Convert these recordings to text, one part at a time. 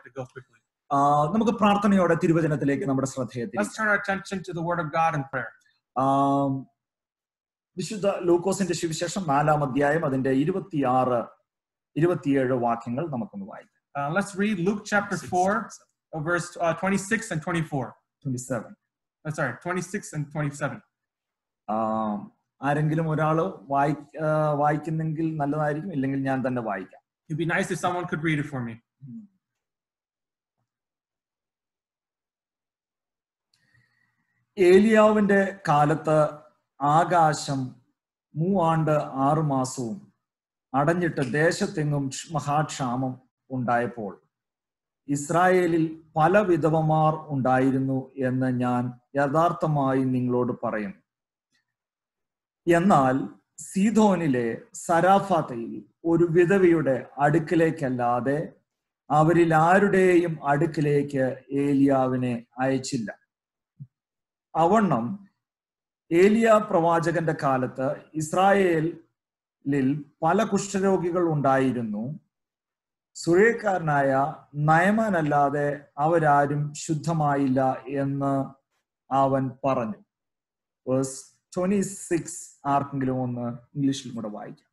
to go quickly. ആ, നമുക്ക് പ്രാർത്ഥനയോടെ തിരുവചനത്തിലേക്ക് നമ്മുടെ ശ്രദ്ധയെ തിരിക്കാം. Let's turn our attention to the Word of God in prayer. ആം, വിശുദ്ധ ലൂക്കോസിന്റെ സുവിശേഷം നാലാം അധ്യായം അതിന്റെ ഇരുപത്തിയാറ് ഇരുപത്തിയേഴ് വാക്യങ്ങൾ നമുക്കൊന്ന് വായിക്കാം Uh, let's read Luke chapter 4, uh, verse uh, 26 and 24. Twenty seven Uh, sorry, 26 and 27. ആരെങ്കിലും ഒരാള് വായി ആ, വായിക്കുന്നെങ്കിൽ നല്ലതായിരിക്കും ഇല്ലെങ്കിൽ ഞാൻ തന്നെ വായിക്കാം It'd be nice if someone could read it for me. ഏലിയാവിന്റെ കാലത്ത് ആകാശം മൂവാണ്ട് ആറു മാസവും അടഞ്ഞിട്ട് ദേശത്തെങ്ങും ക്ഷ- മഹാക്ഷാമം ഉണ്ടായപ്പോൾ ഇസ്രായേലിൽ പല വിധവമാർ ഉണ്ടായിരുന്നു എന്ന് ഞാൻ യഥാർത്ഥമായി നിങ്ങളോട് പറയും എന്നാൽ സീതോനിലെ സരാഫാത്തയിൽ ഒരു വിധവയുടെ അടുക്കിലേക്കല്ലാതെ അവരിൽ ആരുടെയും അടുക്കിലേക്ക് ഏലിയാവിനെ അയച്ചില്ല അവണ്ണം ഏലിയ പ്രവാചകന്റെ കാലത്ത് ഇസ്രായേലിൽ പല കുഷ്ഠരോഗികൾ ഉണ്ടായിരുന്നു സുരേക്കാരനായ നയമാനല്ലാതെ അവരാരും ശുദ്ധമായില്ല എന്ന് അവൻ പറഞ്ഞു വേഴ്സ് ട്വന്റി സിക്സ് ആർക്കെങ്കിലും ഒന്ന് ഇംഗ്ലീഷിൽ കൂടെ വായിക്കാം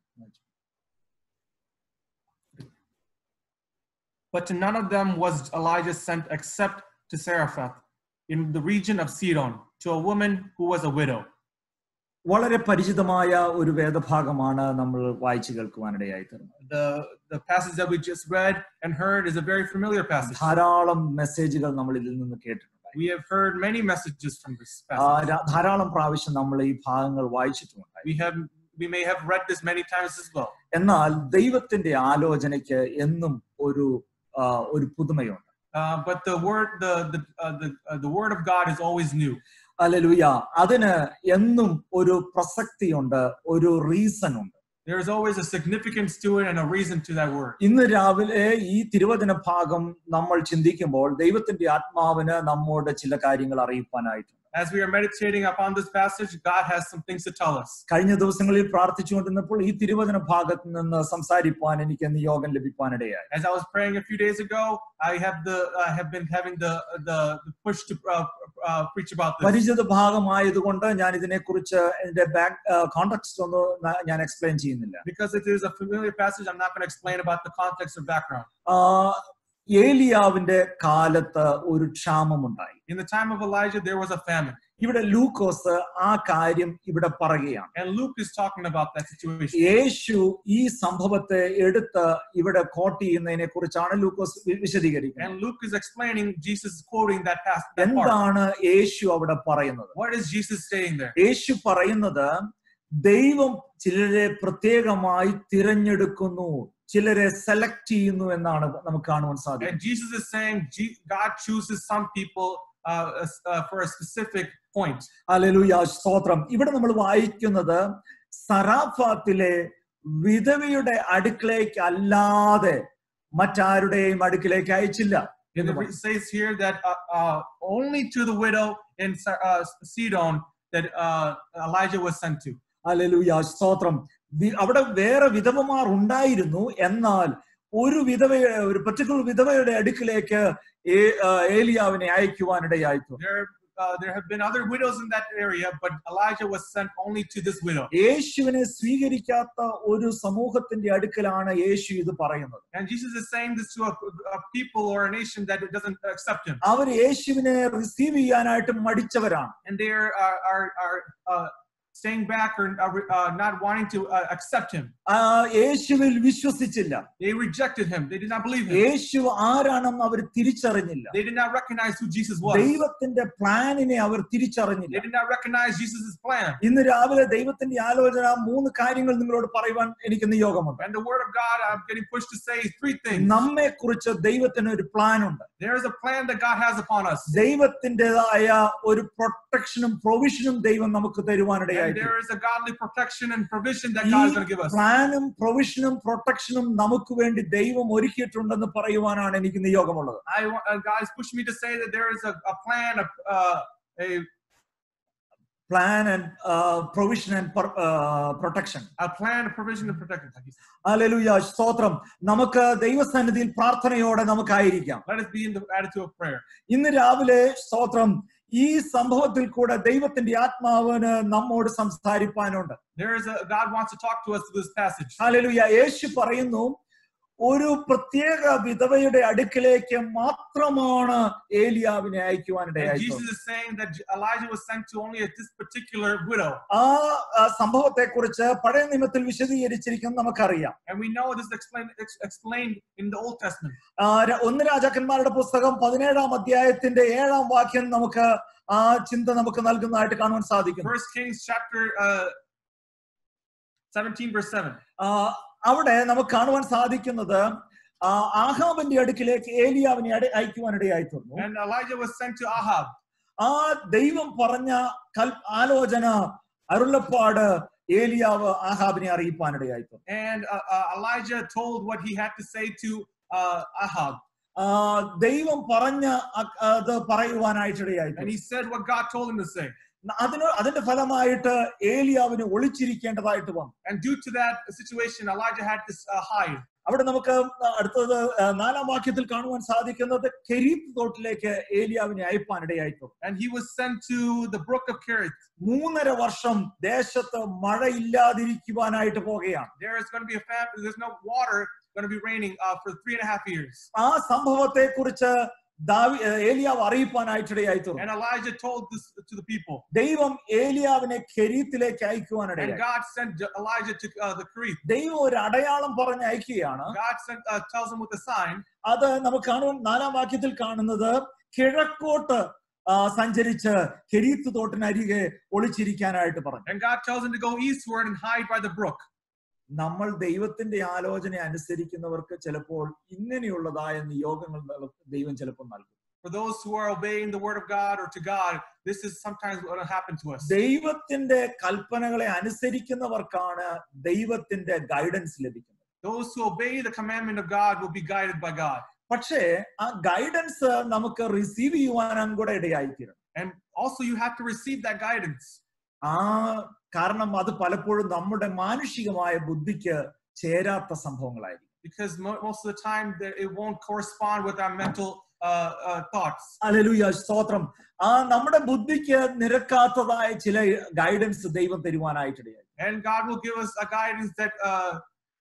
But to none of them was Elijah sent except to Saraphat in the region of Sidon, to a woman who was a widow. വളരെ പരിചിതമായ ഒരു വേദഭാഗമാണ് നമ്മൾ വായിച്ചു കേൾക്കുവാനിടയായി തീർന്നത് The, the passage that we just read and heard is a very familiar passage. ധാരാളം മെസ്സേജുകൾ നമ്മൾ ഇതിൽ നിന്ന് കേട്ടിട്ടുണ്ട് We have heard many messages from this ആ, passage. ര- ധാരാളം പ്രാവശ്യം നമ്മൾ ഈ ഭാഗങ്ങൾ വായിച്ചിട്ടുമുണ്ട് We have we may have read this many times as well. എന്നാൽ ദൈവത്തിന്റെ ആലോചനയ്ക്ക് എന്നും ഒരു ആ, ഒരു പുതുമയുണ്ട് Uh, but the word the the uh, the, uh, the word of God is always new. അല്ലലുയ അതിന് എന്നും ഒരു പ്രസക്തിയുണ്ട് ഒരു റീസൺ ഉണ്ട് There is always a significance to it and a reason to that word. ഇന്ന് രാവിലെ ഈ തിരുവചന ഭാഗം നമ്മൾ ചിന്തിക്കുമ്പോൾ ദൈവത്തിന്റെ ആത്മാവിന് നമ്മോട് ചില കാര്യങ്ങൾ അറിയിപ്പാനായിട്ടുണ്ട് As we are meditating upon this passage, God has some things to tell us. കഴിഞ്ഞ ദിവസങ്ങളിൽ പ്രാർത്ഥിച്ചുകൊണ്ടിരുന്നപ്പോൾ ഈ തിരുവചന ഭാഗത്ത് നിന്ന് സംസാരിപ്പാൻ എനിക്ക് നിയോഗം ലഭിക്കാനിടയായി As I was praying a few days ago, I have the I have been having the the, the push to uh, uh, preach about this. പരിചിത ഭാഗമായതുകൊണ്ട് ഞാൻ ഇതിനെക്കുറിച്ച് എന്റെ ബാക്ക് കോൺടാക്സ്റ്റ് ഒന്നും ന- ഞാൻ എക്സ്പ്ലെയിൻ ചെയ്യുന്നില്ല Because it is a familiar passage, I'm not going to explain about the context or background. ആ, ഏലിയാവിന്റെ കാലത്ത് ഒരു ക്ഷാമമുണ്ടായി In the time of Elijah, there was a famine. ഇവിടെ ലൂക്കോസ് ആ കാര്യം ഇവിടെ പറയുകയാണ് And Luke is talking about that situation. യേശു ഈ സംഭവത്തെ എടുത്ത് ഇവിടെ കോട്ട് ചെയ്യുന്നതിനെ കുറിച്ചാണ് ലൂക്കോസ് വി- വിശദീകരിക്കുന്നത് And Luke is explaining Jesus is quoting that passage. That part. എന്താണ് യേശു അവിടെ പറയുന്നത് What is Jesus saying there? യേശു പറയുന്നത് ദൈവം ചിലരെ പ്രത്യേകമായി തിരഞ്ഞെടുക്കുന്നു ചിലരെ സെലക്ട് ചെയ്യുന്നു എന്നാണ് നമുക്ക് കാണുവാൻ സാധിക്കും And Jesus is saying G- God chooses some people uh, uh, for a specific point. അലലുയ സ്തോത്രം ഇവിടെ നമ്മൾ വായിക്കുന്നത് സറാഫാത്തിലെ വിധവയുടെ അടുക്കളേക്ക് അല്ലാതെ മറ്റാരുടെയും അടുക്കിലേക്ക് അയച്ചില്ല And എന്ന് it പറയും. says here that uh, uh, only to the widow in Sa- uh, Sidon that uh, Elijah was sent to. അലലുയ സ്തോത്രം വി- അവിടെ വേറെ വിധവമാർ ഉണ്ടായിരുന്നു എന്നാൽ ഒരു വിധവയുടെ ഒരു പർട്ടിക്കുലർ വിധവയുടെ അടുക്കിലേക്ക് ഏ- ആ, ഏലിയാവിനെ അയക്കുവാനിടയായി തീർന്നു. There, uh, there have been other widows in that area, but Elijah was sent only to this widow. യേശുവിനെ സ്വീകരിക്കാത്ത ഒരു സമൂഹത്തിന്റെ അടുക്കലാണ് യേശു ഇത് പറയുന്നത് And Jesus is saying this to a, a people or a nation that doesn't accept him. അവർ യേശുവിനെ receive ചെയ്യാനായിട്ട് മടിച്ചവരാണ് And they are, are, are, are uh, staying back or uh, uh, not wanting to uh, accept him. ആ, യേശുവിൽ വിശ്വസിച്ചില്ല They rejected him. They did not believe him. യേശു ആരാണെന്ന് അവർ തിരിച്ചറിഞ്ഞില്ല They did not recognize who Jesus was. ദൈവത്തിന്റെ പ്ലാനിനെ അവർ They തിരിച്ചറിഞ്ഞില്ല did not recognize Jesus' plan. ഇന്ന് രാവിലെ ദൈവത്തിന്റെ ആലോചന മൂന്ന് കാര്യങ്ങൾ നിങ്ങളോട് പറയുവാൻ എനിക്ക് നിയോഗമുണ്ട് And the word of God, I'm getting pushed to say three things. നമ്മെ കുറിച്ച് ദൈവത്തിന് ഒരു പ്ലാൻ ഉണ്ട് There is a plan that God has upon us. ദൈവത്തിൻ്റെതായ ഒരു പ്രൊട്ടക്ഷനും പ്രൊവിഷനും ദൈവം നമുക്ക് And തരുവാനിടയായി there is a godly protection and provision that God is going to give us. പ്ലാനും പ്രൊവിഷനും പ്രൊട്ടക്ഷനും നമുക്ക് വേണ്ടി ദൈവം ഒരുക്കിയിട്ടുണ്ടെന്ന് പറയുവാനാണ് എനിക്ക് നിയോഗമുള്ളത് I want, uh, God is pushing me to say that there is a, a plan, a, uh, a plan and uh, provision and per- uh, protection. A plan, a provision, and protection. like he said. അലലുയ സ്തോത്രം നമുക്ക് ദൈവസന്നിധിയിൽ പ്രാർത്ഥനയോടെ നമുക്കായിരിക്കാം Let us be in the attitude of prayer. ഇന്ന് രാവിലെ സ്തോത്രം ഈ സംഭവത്തിൽ കൂടെ ദൈവത്തിന്റെ ആത്മാവിന് നമ്മോട് സംസാരിപ്പാനുണ്ട് There is a God wants to talk to us through this passage. ഹല്ലേലൂയ യേശു പറയുന്നു ഒരു പ്രത്യേക വിധവയുടെ അടുക്കിലേക്ക് മാത്രമാണ് ഏലിയാവിനെ And അയക്കുവാനിടയായി Jesus is saying that Elijah was sent to only at this particular widow. ആ ആ സംഭവത്തെ കുറിച്ച് പഴയ നിയമത്തിൽ വിശദീകരിച്ചിരിക്കുന്നത് നമുക്കറിയാം And we know this is explained, ex- explained in the Old Testament. ആ, ര- ഒന്ന് രാജാക്കന്മാരുടെ പുസ്തകം പതിനേഴാം അധ്യായത്തിന്റെ ഏഴാം വാക്യം നമുക്ക് ആ ചിന്ത നമുക്ക് നൽകുന്നതായിട്ട് കാണുവാൻ സാധിക്കുന്നു First Kings chapter uh, 17, verse 7. ആ, അവിടെ നമുക്ക് കാണുവാൻ സാധിക്കുന്നത് ആ, ആഹാബിന്റെ അടുക്കിലേക്ക് ഏലിയാവിനെ അട- അയക്കുവാനിടയായി തീർന്നു And Elijah was sent to Ahab. ആ ദൈവം പറഞ്ഞ കൽ ആലോചന അരുളപ്പാട് ഏലിയാവ് ആഹാബിനെ അറിയിപ്പാനിടയായി തീർന്നു And uh, uh, Elijah told what he had to say to uh, Ahab. ആ, ദൈവം പറഞ്ഞ അ- അത് പറയുവാനായിട്ടിടയായി And തീർന്നു. he said what God told him to say. അതിന് അതിന്റെ ഫലമായിട്ട് ഏലിയാവിന് ഒളിച്ചിരിക്കേണ്ടതായിട്ട് വന്നു And due to that situation, Elijah had to uh, hide. അവിടെ നമുക്ക് അടുത്തത് ആ, നാലാം വാക്യത്തിൽ കാണുവാൻ സാധിക്കുന്നത് കെരീത്ത് തോട്ടിലേക്ക് ഏലിയാവിനെ അയപ്പാനിടയായി തീർന്നു And he was sent to the brook of Kerith. മൂന്നര വർഷം ദേശത്ത് മഴ ഇല്ലാതിരിക്കുവാനായിട്ട് പോകുകയാണ് There is going to be a famine. There's no water going to be raining uh, for three and a half years. ആ സംഭവത്തെ കുറിച്ച് ഏലിയാവ് അറിയിപ്പാനായിട്ടിടയായി തീർന്നു And Elijah told this to the people. ദൈവം ഏലിയാവിനെ കെരീത്തിലേക്ക് And അയക്കുവാനിടയായി God sent Elijah to uh, the Kerith. ദൈവം ഒരു അടയാളം പറഞ്ഞ് അയക്കുകയാണ് God sent, uh, tells him with a sign. അത് നമുക്ക് കാണുവാൻ നാലാം വാക്യത്തിൽ കാണുന്നത് കിഴക്കോട്ട് ആ, സഞ്ചരിച്ച് കെരീത്ത് തോട്ടിനരികെ ഒളിച്ചിരിക്കാനായിട്ട് പറഞ്ഞു And God tells him to go eastward and hide by the brook. നമ്മൾ ദൈവത്തിന്റെ ആലോചന അനുസരിക്കുന്നവർക്ക് ചിലപ്പോൾ ഇങ്ങനെയുള്ളതായ നിയോഗങ്ങൾ നൽകും- ദൈവം ചിലപ്പോൾ നൽകും For those who are obeying the word of God or to God, this is sometimes what will happen to us. ദൈവത്തിന്റെ കൽപ്പനകളെ അനുസരിക്കുന്നവർക്കാണ് ദൈവത്തിന്റെ ഗൈഡൻസ് ലഭിക്കുന്നത് Those who obey the commandment of God will be guided by God. പക്ഷേ ആ guidance നമുക്ക് receive ചെയ്യുവാനും കൂടെ ഇടയായിത്തീരും And also, you have to receive that guidance ആ കാരണം അത് പലപ്പോഴും നമ്മുടെ മാനുഷികമായ ബുദ്ധിക്ക് ചേരാത്ത സംഭവങ്ങളായിരിക്കും because mo- most of the time that it won't correspond with our mental uh, uh, thoughts. അലലുയ സ്തോത്രം ആ നമ്മുടെ ബുദ്ധിക്ക് നിരക്കാത്തതായ ചില ഗൈഡൻസ് ദൈവം തരുവാനായിട്ടിടയായി And God will give us a guidance that uh,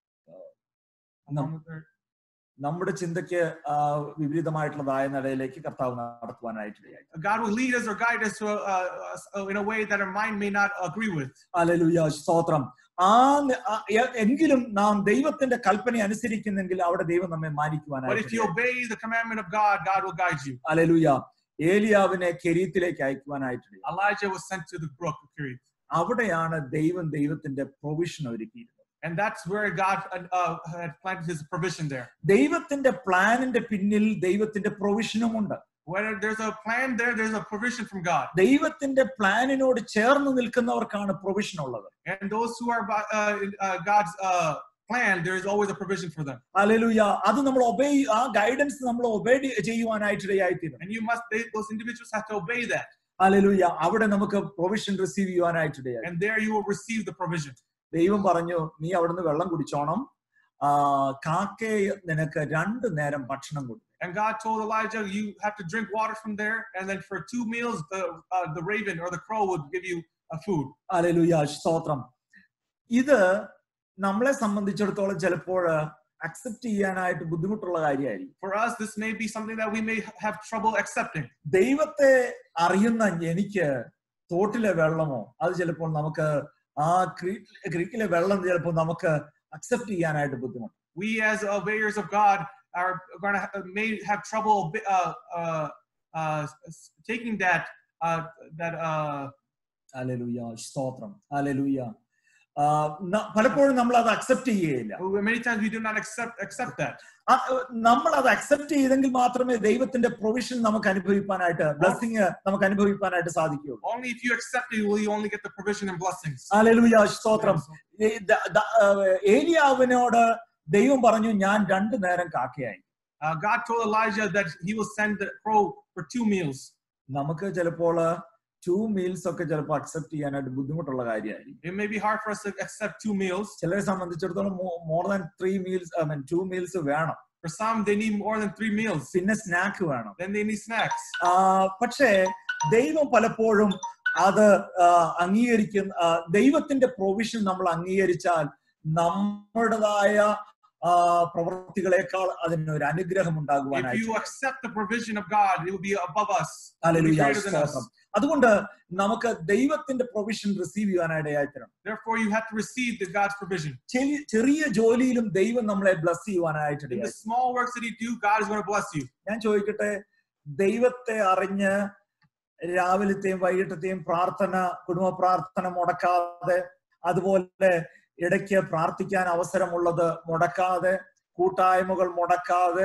നം- നമ്മുടെ ചിന്തയ്ക്ക് ആ, വിപരീതമായിട്ടുള്ളതായ നിലയിലേക്ക് കർത്താവ് നടത്തുവാനായിട്ടിടയായി God will lead us or guide us to, uh, uh, in a way that our mind may not agree with. അലലുയ സ്തോത്രം ആ ന- ആ, എ- എങ്കിലും നാം ദൈവത്തിന്റെ കൽപ്പന അനുസരിക്കുന്നെങ്കിൽ അവിടെ ദൈവം നമ്മെ But if you മാനിക്കുവാനായിട്ട് obey the commandment of God, God will guide you. അലലുയ ഏലിയാവിനെ കെരീത്തിലേക്ക് അയക്കുവാനായിട്ടിടയായി Elijah was sent to the brook of Kerith. അവിടെയാണ് ദൈവം ദൈവത്തിന്റെ പ്രൊവിഷൻ ഒരുക്കിയിരുന്നത് And that's where God uh, uh, had planted his provision there. ദൈവത്തിന്റെ പ്ലാനിന്റെ പിന്നിൽ ദൈവത്തിന്റെ പ്രൊവിഷനും ഉണ്ട് Whether there's a plan there, there's a provision from God. ദൈവത്തിന്റെ പ്ലാനിനോട് ചേർന്ന് നിൽക്കുന്നവർക്കാണ് പ്രൊവിഷൻ ഉള്ളത് And those who are by, uh, in, uh, God's uh, plan, there is always a provision for them. അലലുയ അത് നമ്മൾ ഒബേ ആ ഗൈഡൻസ് നമ്മൾ ഒബേ ചെയ്യുവാനായിട്ടിടയായിത്തീരും And you must, they, those individuals have to obey that. അലലുയ അവിടെ നമുക്ക് provision receive ചെയ്യുവാനായിട്ടിടയായി And there you will receive the provision. ദൈവം പറഞ്ഞു നീ അവിടുന്ന് വെള്ളം കുടിച്ചോണം ആ കാക്കയെ നിനക്ക് രണ്ടു നേരം ഭക്ഷണം കൊടുക്കും And God told Elijah, you have to drink water from there. And then for two meals, the, uh, the raven or the crow would give you uh, food. അലലുയ സ്തോത്രം ഇത് നമ്മളെ സംബന്ധിച്ചിടത്തോളം ചിലപ്പോൾ അക്സെപ്റ്റ് ചെയ്യാനായിട്ട് ബുദ്ധിമുട്ടുള്ള കാര്യമായിരിക്കും For us, this may be something that we may have trouble accepting. ദൈവത്തെ അറിയുന്ന എനിക്ക് തോട്ടിലെ വെള്ളമോ അത് ചിലപ്പോൾ നമുക്ക് ആ ക്രീ- ക്രീക്കിലെ വെള്ളം ചിലപ്പോൾ നമുക്ക് അക്സെപ്റ്റ് ചെയ്യാനായിട്ട് ബുദ്ധിമുട്ട് We, as obeyers of God, are going to ha- may have trouble uh, uh, uh, taking that uh, that uh, അലലുയ സ്തോത്രം അലലുയ പലപ്പോഴും നമ്മൾ അത് അക്സെപ്റ്റ് ചെയ്യുകയില്ല many times we do not accept accept that. ആ, നമ്മൾ അത് അക്സെപ്റ്റ് ചെയ്തെങ്കിൽ മാത്രമേ ദൈവത്തിന്റെ പ്രൊവിഷൻ നമുക്ക് അനുഭവിക്കാനായിട്ട് ബ്ലസ്സിങ് നമുക്ക് അനുഭവിക്കാനായിട്ട് സാധിക്കുകയുള്ളൂ Only if you accept it will you only get the provision and blessings. അലലുയ സ്തോത്രം ഈ ദ- ദ- ആ, ഏലിയാവിനോട് ദൈവം പറഞ്ഞു ഞാൻ രണ്ടു നേരം കാക്കയായി Uh, God told Elijah that he will send the crow for two meals. നമുക്ക് ചിലപ്പോൾ ടു മീൽസ് ഒക്കെ ചിലപ്പോൾ അക്സെപ്റ്റ് ചെയ്യാനായിട്ട് ബുദ്ധിമുട്ടുള്ള കാര്യമായിരിക്കും It may be hard for us to accept two meals. ചിലരെ സംബന്ധിച്ചിടത്തോളം more than three meals I mean two meals വേണം For some, they need more than three meals. പിന്നെ സ്നാക്ക് വേണം Then they need snacks. ആ, പക്ഷേ ദൈവം പലപ്പോഴും അത് ആ, അംഗീകരിക്കുന്ന ആ, ദൈവത്തിന്റെ പ്രൊവിഷൻ നമ്മൾ അംഗീകരിച്ചാൽ നമ്മുടേതായ ആ, പ്രവൃത്തികളെക്കാൾ അതിനൊരു അനുഗ്രഹം If ഉണ്ടാകുവാനായിട്ട് you accept the provision of God, it will be above us. It will be ഹല്ലേലൂയ, greater than us. സ്തോത്രം. അതുകൊണ്ട് നമുക്ക് ദൈവത്തിന്റെ പ്രൊവിഷൻ റിസീവ് ചെയ്യാനായിട്ട് തരണം Therefore, you have to receive the God's provision. ചെറിയ ചെറിയ ജോലിയിലും ദൈവം നമ്മളെ ബ്ലസ് ചെയ്യുവാനായിട്ട് In the small works that you do, God is going to bless you. ഞാൻ ചോദിക്കട്ടെ ദൈവത്തെ അറിഞ്ഞ് രാവിലത്തെയും വൈകിട്ടത്തെയും പ്രാർത്ഥന കുടുംബ പ്രാർത്ഥന മുടക്കാതെ അതുപോലെ ഇടയ്ക്ക് പ്രാർത്ഥിക്കാൻ അവസരമുള്ളത് മുടക്കാതെ കൂട്ടായ്മകൾ മുടക്കാതെ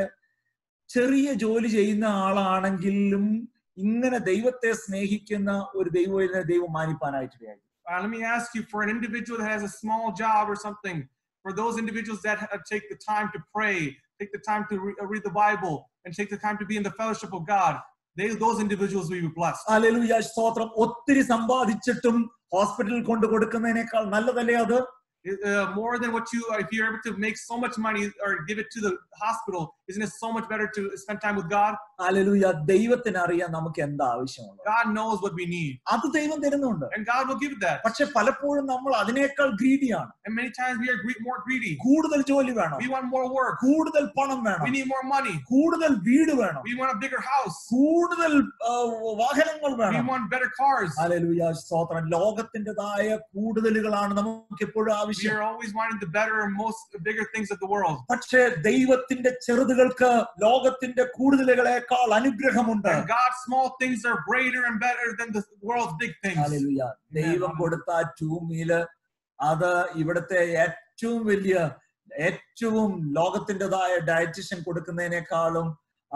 ചെറിയ ജോലി ചെയ്യുന്ന ആളാണെങ്കിലും ഇങ്ങനെ ദൈവത്തെ സ്നേഹിക്കുന്ന ഒരു ദൈവം ദൈവം മാനിപ്പാനായിട്ടിടയായി Uh, let me ask you for an individual that has a small job or something, for those individuals that uh, take the time to pray, take the time to re- uh, read the Bible, and take the time to be in the fellowship of God, they, those individuals will be blessed. Alleluia സ്തോത്രം ഒത്തിരി സമ്പാദിച്ചിട്ടും ഹോസ്പിറ്റലിൽ കൊണ്ടു കൊടുക്കുന്നതിനേക്കാൾ നല്ലതല്ലേ അത് Uh, more than what you, if you're able to make so much money or give it to the hospital, isn't it so much better to spend time with God? അലലുയ ദൈവത്തിന് അറിയാം നമുക്ക് എന്താ ആവശ്യമുള്ളത് God knows what we need, അത് ദൈവം തരുന്നുണ്ട് and God will give that. പക്ഷെ പലപ്പോഴും നമ്മൾ അതിനേക്കാൾ ഗ്രീഡിയാണ് And many times we are gre- more greedy. കൂടുതൽ ജോലി വേണം We want more work. കൂടുതൽ പണം We വേണം need more money. കൂടുതൽ വീട് വേണം We want a bigger house. കൂടുതൽ ആ, വാഹനങ്ങൾ We വേണം want better cars. അലലുയ സ്തോത്രം ലോകത്തിൻ്റെതായ കൂടുതലുകളാണ് നമുക്ക് എപ്പോഴും We ആവശ്യം are always wanting the better and most bigger things of the world. പക്ഷേ ദൈവത്തിന്റെ ചെറുതുകൾക്ക് ലോകത്തിന്റെ കൂടുതലുകളെക്കാൾ അനുഗ്രഹമുണ്ട് And God's small things are greater and better than the world's big things. ഹല്ലേലൂയ. ദൈവം കൊടുത്ത ആ ടൂമീല് അത് ഇവിടുത്തെ ഏറ്റവും വലിയ ഏറ്റവും ലോകത്തിൻ്റെതായ ഡയറ്റീഷ്യൻ കൊടുക്കുന്നതിനേക്കാളും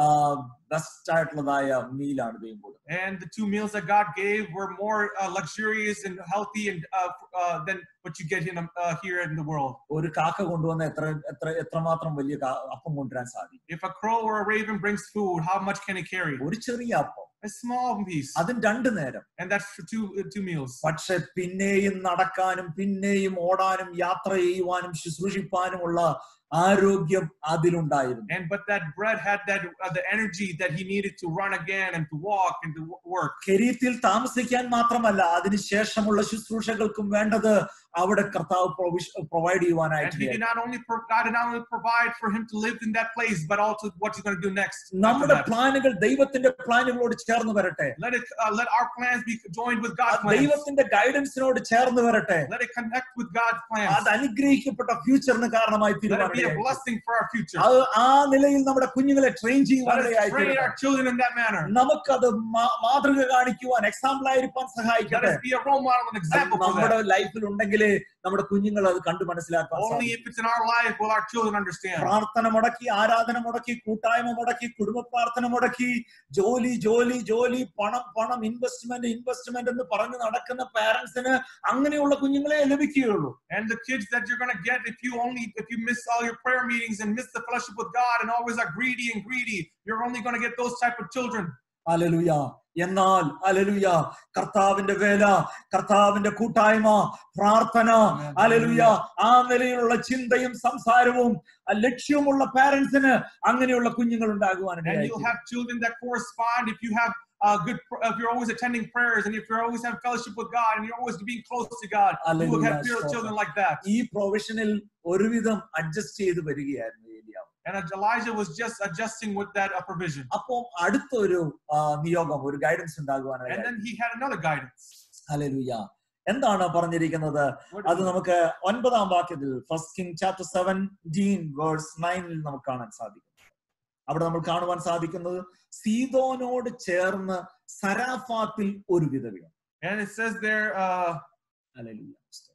ബെസ്റ്റ് ആയിട്ടുള്ളതായ മീലാണ് ദൈവം കൊടുക്കുന്നത് And the two meals that God gave were more uh, luxurious and healthy and uh, uh, than what you get in, uh, here in the world. ഒരു കാക്ക കൊണ്ടുവന്ന എത്ര എത്ര എത്രമാത്രം വലിയ കാ- അപ്പം കൊണ്ടുവരാൻ സാധിക്കും If a crow or a raven brings food, how much can it carry? ഒരു ചെറിയ അപ്പം A small piece. അതും രണ്ടു നേരം And that's for two, uh, two meals. പക്ഷെ പിന്നെയും നടക്കാനും പിന്നെയും ഓടാനും യാത്ര ചെയ്യുവാനും ശുശ്രൂഷിപ്പാനുമുള്ള ആരോഗ്യം അതിലുണ്ടായിരുന്നു And but that bread had that uh, the energy that he needed to run again and to walk and to w- work. കെരീത്തിൽ താമസിക്കാൻ മാത്രമല്ല അതിനുശേഷമുള്ള ശുശ്രൂഷകൾക്കും വേണ്ടത് അവിടെ കർത്താവ് പ്രൊവൈഡ് And he ചെയ്യുവാനായിട്ട് did not only pro- God did not only provide for him to live in that place, but also what he's going to do next. after നമ്മുടെ that. പ്ലാനുകൾ ദൈവത്തിന്റെ പ്ലാനുകളോട് ചേർന്ന് വരട്ടെ Let it uh, let our plans be joined with God's plans. ദൈവത്തിന്റെ ഗൈഡൻസിനോട് ചേർന്ന് വരട്ടെ Let it connect with God's plans. അത് അനുഗ്രഹിക്കപ്പെട്ട ഫ്യൂച്ചറിന് കാരണമായി Let it be a തീരുമാനം blessing for our future. അത് ആ നിലയിൽ നമ്മുടെ കുഞ്ഞുങ്ങളെ ട്രെയിൻ Let us ചെയ്യുവാനിടയായി train തീരണം. our children in that manner. നമുക്കത് മാ- മാതൃക കാണിക്കുവാൻ എക്സാമ്പിൾ ആയിരിക്കാൻ Let സഹായിക്കട്ടെ us be a role model and അത് example for നമ്മുടെ that. ലൈഫിൽ ഉണ്ടെങ്കിലേ നമ്മുടെ കുഞ്ഞുങ്ങൾ അത് കണ്ടു മനസ്സിലാക്കാൻ Only സാധിക്കും. if it's in our life will our children understand. പ്രാർത്ഥന മുടക്കി ആരാധന മുടക്കി കൂട്ടായ്മ മുടക്കി കുടുംബ പ്രാർത്ഥന മുടക്കി ജോലി ജോലി ജോലി പണം പണം ഇൻവെസ്റ്റ്മെന്റ് ഇൻവെസ്റ്റ്മെന്റ് എന്ന് പറഞ്ഞ് നടക്കുന്ന പാരന്റ്സിന് അങ്ങനെയുള്ള കുഞ്ഞുങ്ങളെ ലഭിക്കുകയുള്ളൂ And the kids that you're going to get if you only if you miss all your prayer meetings and miss the fellowship with God and always are greedy and greedy, you're only going to get those type of children. അലലുയ എന്നാൽ അലലുയ കർത്താവിന്റെ വേല കർത്താവിന്റെ കൂട്ടായ്മ പ്രാർത്ഥന alleluia ആ നിലയിലുള്ള ചിന്തയും സംസാരവും ആ ലക്ഷ്യമുള്ള പാരന്റ്സിന് അങ്ങനെയുള്ള കുഞ്ഞുങ്ങൾ And you'll ഉണ്ടാകുവാനുണ്ടായിരിക്കും have children that correspond if you have uh, good, if you're always attending prayers and if you're always having fellowship with God and you're always being close to God, you will Hallelujah. have pure children like that. ഈ പ്രൊവിഷനിൽ ഒരുവിധം adjust ചെയ്ത് വരികയായിരുന്നു ഏലിയാവ് And Elijah was just adjusting with that uh, provision. അപ്പോൾ അടുത്തൊരു ആ, നിയോഗം ഒരു ഗൈഡൻസ് And ഉണ്ടാകുവാനായി then he had another guidance. ഹല്ലേലൂയ എന്താണ് പറഞ്ഞിരിക്കുന്നത് What അത് നമുക്ക് ഒൻപതാം വാക്യത്തിൽ first king chapter seventeen verse നയനിൽ നമുക്ക് കാണാൻ സാധിക്കും അവിടെ നമ്മൾ കാണുവാൻ സാധിക്കുന്നത് സീതോനോട് ചേർന്ന് സരാഫാത്തിൽ ഒരു വിധവയാണ് And it says there, uh, ഹല്ലേലൂയ.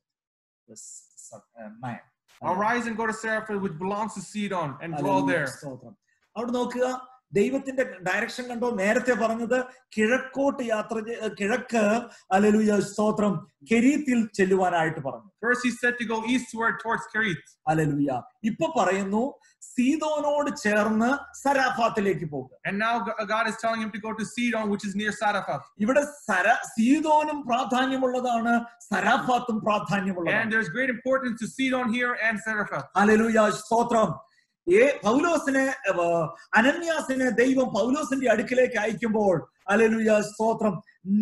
Verse se- uh, nine. arise and go to Saraphat, which belongs to Sidon, and dwell ഹല്ലേലൂയ. there. സ്തോത്രം അവിടെ നോക്കുക ദൈവത്തിന്റെ ഡയറക്ഷൻ കണ്ടോ നേരത്തെ പറഞ്ഞത് കിഴക്കോട്ട് യാത്ര ചെയ്- കിഴക്ക് അലലുയ സ്തോത്രം കെരീത്തിൽ ചെല്ലുവാനായിട്ട് പറഞ്ഞു First, he said to go eastward towards Kerith. അലലുയ ഇപ്പൊ പറയുന്നു സീതോനോട് ചേർന്ന് സരാഫാത്തിലേക്ക് പോകുക And now G- God is telling him to go to Sidon, which is near Saraphat. ഇവിടെ സര സീതോനും പ്രാധാന്യമുള്ളതാണ് സരാഫാത്തും And പ്രാധാന്യമുള്ളതാണ് there's great importance to Sidon here and Saraphat. അലലുയ സ്തോത്രം ഏ പൗലോസിനെ ഏർ, അനന്യാസിനെ ദൈവം പൗലോസിന്റെ അടുക്കിലേക്ക് അയക്കുമ്പോൾ അലലുയ സ്തോത്രം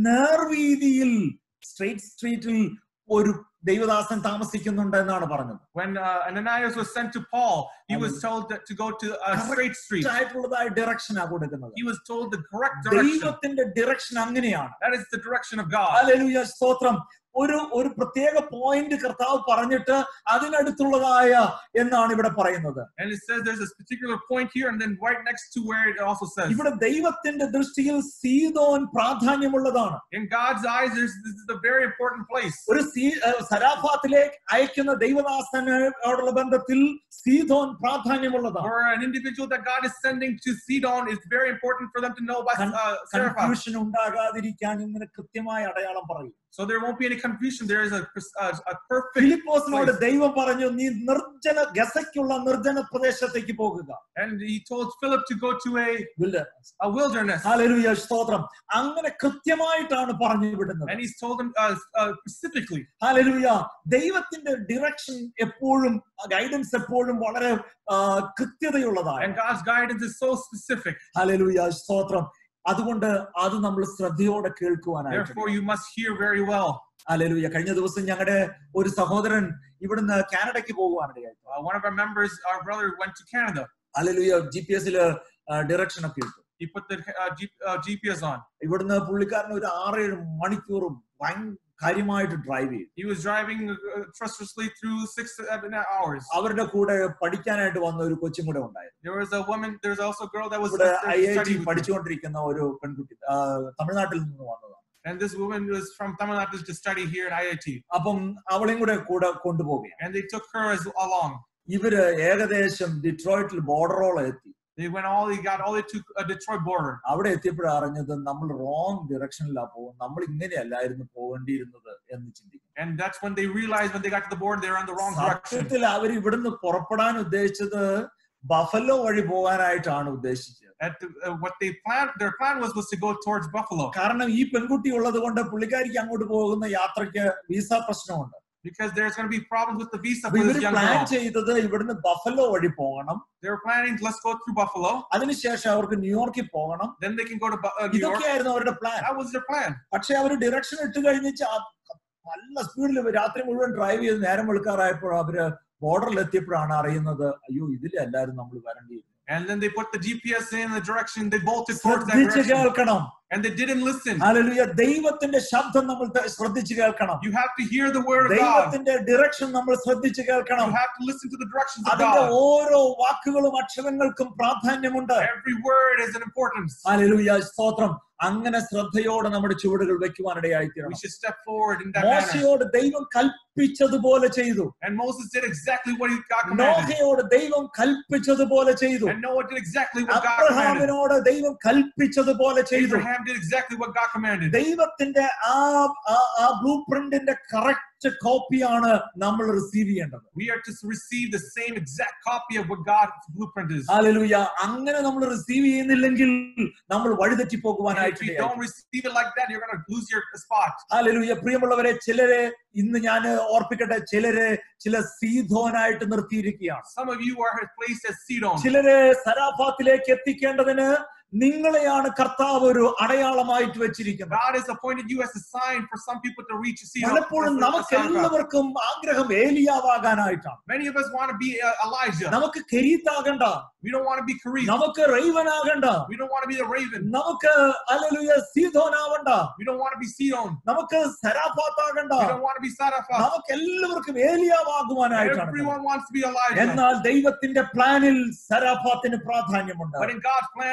നേർവീതിയിൽ സ്ട്രേറ്റ് സ്ട്രീറ്റിൽ ഒരു ദൈവദാസൻ താമസിക്കുന്നുണ്ട് എന്നാണ് പറഞ്ഞത് When uh, Ananias was sent to Paul, he was Amen. told that to go to a Correct. straight street. ആയിട്ടുള്ളതായ ഡയറക്ഷനാ കൊടുക്കുന്നത് He was told the correct direction. ദൈവത്തിന്റെ ഡയറക്ഷൻ അങ്ങനെയാണ് That is the direction of God. അലലുയ സ്തോത്രം ഒരു ഒരു പ്രത്യേക point കർത്താവ് പറഞ്ഞിട്ട് അതിനടുത്തുള്ളതായ എന്നാണ് ഇവിടെ പറയുന്നത് And it says there's this particular point here, and then right next to where it also says, ഇവിടെ ദൈവത്തിന്റെ ദൃഷ്ടിയിൽ സീതോൻ പ്രാധാന്യമുള്ളതാണ് in God's eyes, there's, this is a very important place. ഒരു സീ ഏഹ് സരാഫാത്തിലേക്ക് അയക്കുന്ന ദൈവദാസനോടുള്ള ബന്ധത്തിൽ സീതോൻ പ്രാധാന്യമുള്ളതാണ് For an individual that God is sending to Sidon, it's very important for them to know about Con- uh, Saraphat. Confusion ഉണ്ടാകാതിരിക്കാൻ ഇങ്ങനെ കൃത്യമായ അടയാളം പറയും So there won't be any confusion. There is a, a, a perfect, ഫിലിപ്പോസിനോട് ദൈവം പറഞ്ഞു നീ നിർജ്ജന ഗസയ്ക്കുള്ള നിർജ്ജന പ്രദേശത്തേക്ക് പോകുക and he told Philip to go to a, Wilderness. a wilderness. ഹല്ലേലൂയ സ്തോത്രം അങ്ങനെ കൃത്യമായിട്ടാണ് പറഞ്ഞു വിടുന്നത് And he's told him uh, uh, specifically. ഹല്ലേലൂയ ദൈവത്തിന്റെ ഡിറക്ഷൻ എപ്പോഴും ഗൈഡൻസ് എപ്പോഴും വളരെ ആ, കൃത്യതയുള്ളതാണ് And God's guidance is so specific. ഹല്ലേലൂയ സ്തോത്രം അതുകൊണ്ട് അത് നമ്മൾ ശ്രദ്ധയോടെ കേൾക്കുവാനായിട്ട് Therefore, you must hear very well. ഹല്ലേലൂയ കഴിഞ്ഞ ദിവസം ഞങ്ങളുടെ ഒരു സഹോദരൻ ഇവിടുന്ന് കാനഡയ്ക്ക് പോകുവാനിടയായി Uh, one of our members, our brother, went to Canada. ഹല്ലേലൂയ ജി പി എസില് ഡയറക്ഷൻ ഒക്കെ ഇട്ടു He put the uh, G, uh, GPS on. ഇവിടുന്ന് പുള്ളിക്കാരൻ ഒരു ആറേഴ് മണിക്കൂറും ഭയങ്കര കാര്യമായിട്ട് ഡ്രൈവ് ചെയ്തു He was driving uh, treacherously through six to seven hours. അവരുടെ കൂടെ പഠിക്കാനായിട്ട് വന്ന ഒരു കൊച്ചും കൂടെ ഉണ്ടായിരുന്നു There was a woman. There was also a girl that was ഇവിടെ there I I T studying with him. പഠിച്ചുകൊണ്ടിരിക്കുന്ന ഒരു പെൺകുട്ടി ആ, തമിഴ്നാട്ടിൽ നിന്ന് വന്നതാണ് And this woman was from Tamil Nadu to study here at IIT. അപ്പം അവളെയും കൂടെ കൂടെ കൊണ്ടുപോവുകയാണ് And they took her as along. ഇവര് ഏകദേശം ഡിട്രോയിറ്റിൽ ബോർഡറോളം എത്തി They went all they got all the way to a Detroit border. അവിടെ എത്തിയപ്പോഴാണ് അറിഞ്ഞത് നമ്മൾ റോങ് ഡിറക്ഷനിലാ പോകും നമ്മൾ ഇങ്ങനെയല്ലായിരുന്നു പോകേണ്ടിയിരുന്നത് എന്ന് ചിന്തിക്കും And that's when they realized when they got to the border, they were in the wrong direction. സത്യത്തിൽ അവർ ഇവിടുന്ന് പുറപ്പെടാൻ ഉദ്ദേശിച്ചത് ബഫലോ വഴി പോകാനായിട്ടാണ് ഉദ്ദേശിച്ചത് At the, uh, what they planned, their plan was was to go towards Buffalo കാരണം ഈ പെൺകുട്ടി ഉള്ളത് കൊണ്ട് പുള്ളിക്കാരിക്ക് അങ്ങോട്ട് പോകുന്ന യാത്രയ്ക്ക് വിസ പ്രശ്നമുണ്ട് because there's going to be problems with the visa അപ്പൊ for ഇവർ this young പ്ലാൻ girl. ചെയ്തത് ഇവിടുന്ന് ബഫലോ വഴി പോകണം They were planning, let's go through Buffalo, അതിനുശേഷം അവർക്ക് ന്യൂയോർക്കിൽ പോകണം then they can go to Bu- uh, New York. ഇതൊക്കെയായിരുന്നു അവരുടെ plan That was their plan. പക്ഷെ അവർ ഡിറക്ഷൻ ഇട്ട് കഴിഞ്ഞിട്ട് ആ നല്ല സ്പീഡിൽ രാത്രി മുഴുവൻ ഡ്രൈവ് ചെയ്ത് നേരം വെളുക്കാറായപ്പോൾ അവര് ബോർഡറിൽ എത്തിയപ്പോഴാണ് അറിയുന്നത് അയ്യോ ഇതിലല്ലായിരുന്നു നമ്മൾ വരേണ്ടിയിരുന്നത് And then they put the GPS in the direction, they bolted towards that ശ്രദ്ധിച്ച് direction. കേൾക്കണം And they didn't listen. ഹല്ലേലൂയ ദൈവത്തിന്റെ ശബ്ദം നമ്മൾ ത- ശ്രദ്ധിച്ച് കേൾക്കണം You have to hear the word of God. ദൈവത്തിന്റെ ഡിറക്ഷൻ നമ്മൾ ശ്രദ്ധിച്ച് കേൾക്കണം You have to listen to the directions of അതിന്റെ God. ഓരോ വാക്കുകളും അക്ഷരങ്ങൾക്കും പ്രാധാന്യമുണ്ട് Every word is an importance. ഹല്ലേലൂയ സ്തോത്രം അങ്ങനെ ശ്രദ്ധയോടെ നമ്മുടെ ചുവടുകൾ We വെക്കുവാനിടയായിത്തീരണം should step forward in that manner. മോശയോട് ദൈവം കൽപ്പിച്ചതുപോലെ ചെയ്തു And Moses did exactly what he God commanded. നോഹയോട് ദൈവം കൽപ്പിച്ചതുപോലെ ചെയ്തു And Noah did exactly what God commanded. അബ്രഹാമിനോട് ദൈവം കൽപ്പിച്ചതുപോലെ ചെയ്തു Abraham did exactly what God commanded. ദൈവത്തിന്റെ ആ ആ- ആ ബ്ലൂ പ്രിന്റിന്റെ കറക്റ്റ് കോപ്പിയാണ് നമ്മൾ റിസീവ് ചെയ്യേണ്ടത് We are to receive the same exact copy of what God's blueprint is. Hallelujah അങ്ങനെ നമ്മൾ റിസീവ് ചെയ്യുന്നില്ലെങ്കിൽ നമ്മൾ വഴിതെറ്റി And if പോകുവാനായിട്ട് you don't receive it like that, you're going to lose your spot. Hallelujah പ്രിയമുള്ളവരെ ചിലരെ ഇന്ന് ഞാൻ ഓർപ്പിക്കട്ടെ ചിലരെ ചില സീധോനായിട്ട് നിർത്തിയിരിക്കുകയാണ് Some of you are placed as Sidon. ചിലരെ സരാഫാത്തിലേക്ക് എത്തിക്കേണ്ടതിന് നിങ്ങളെയാണ് കർത്താവ് ഒരു അടയാളമായിട്ട് വെച്ചിരിക്കുന്നത് God has appointed you as a sign for some people to reach Sidon. പലപ്പോഴും നമുക്ക് എല്ലാവർക്കും ആഗ്രഹം ഏലിയാവാകാനായിട്ടാണ് Many of us want to be uh, Elijah. നമുക്ക് കെരീത്താകണ്ട We don't want to be Kareem. നമുക്ക് റൈവനാകണ്ട We don't want to be the Raven. നമുക്ക് hallelujah സീധോനാവണ്ട We don't want to be Sidon. നമുക്ക് സരാഫാത്താകണ്ട We don't want to be Sarapha. നമുക്ക് എല്ലാവർക്കും ഏലിയാവാകുവാനായിട്ടാണ് Everyone wants to be Elijah. എന്നാൽ ദൈവത്തിന്റെ പ്ലാനിൽ സരാഫാത്തിന് പ്രാധാന്യമുണ്ട് But in God's plan, Zarephath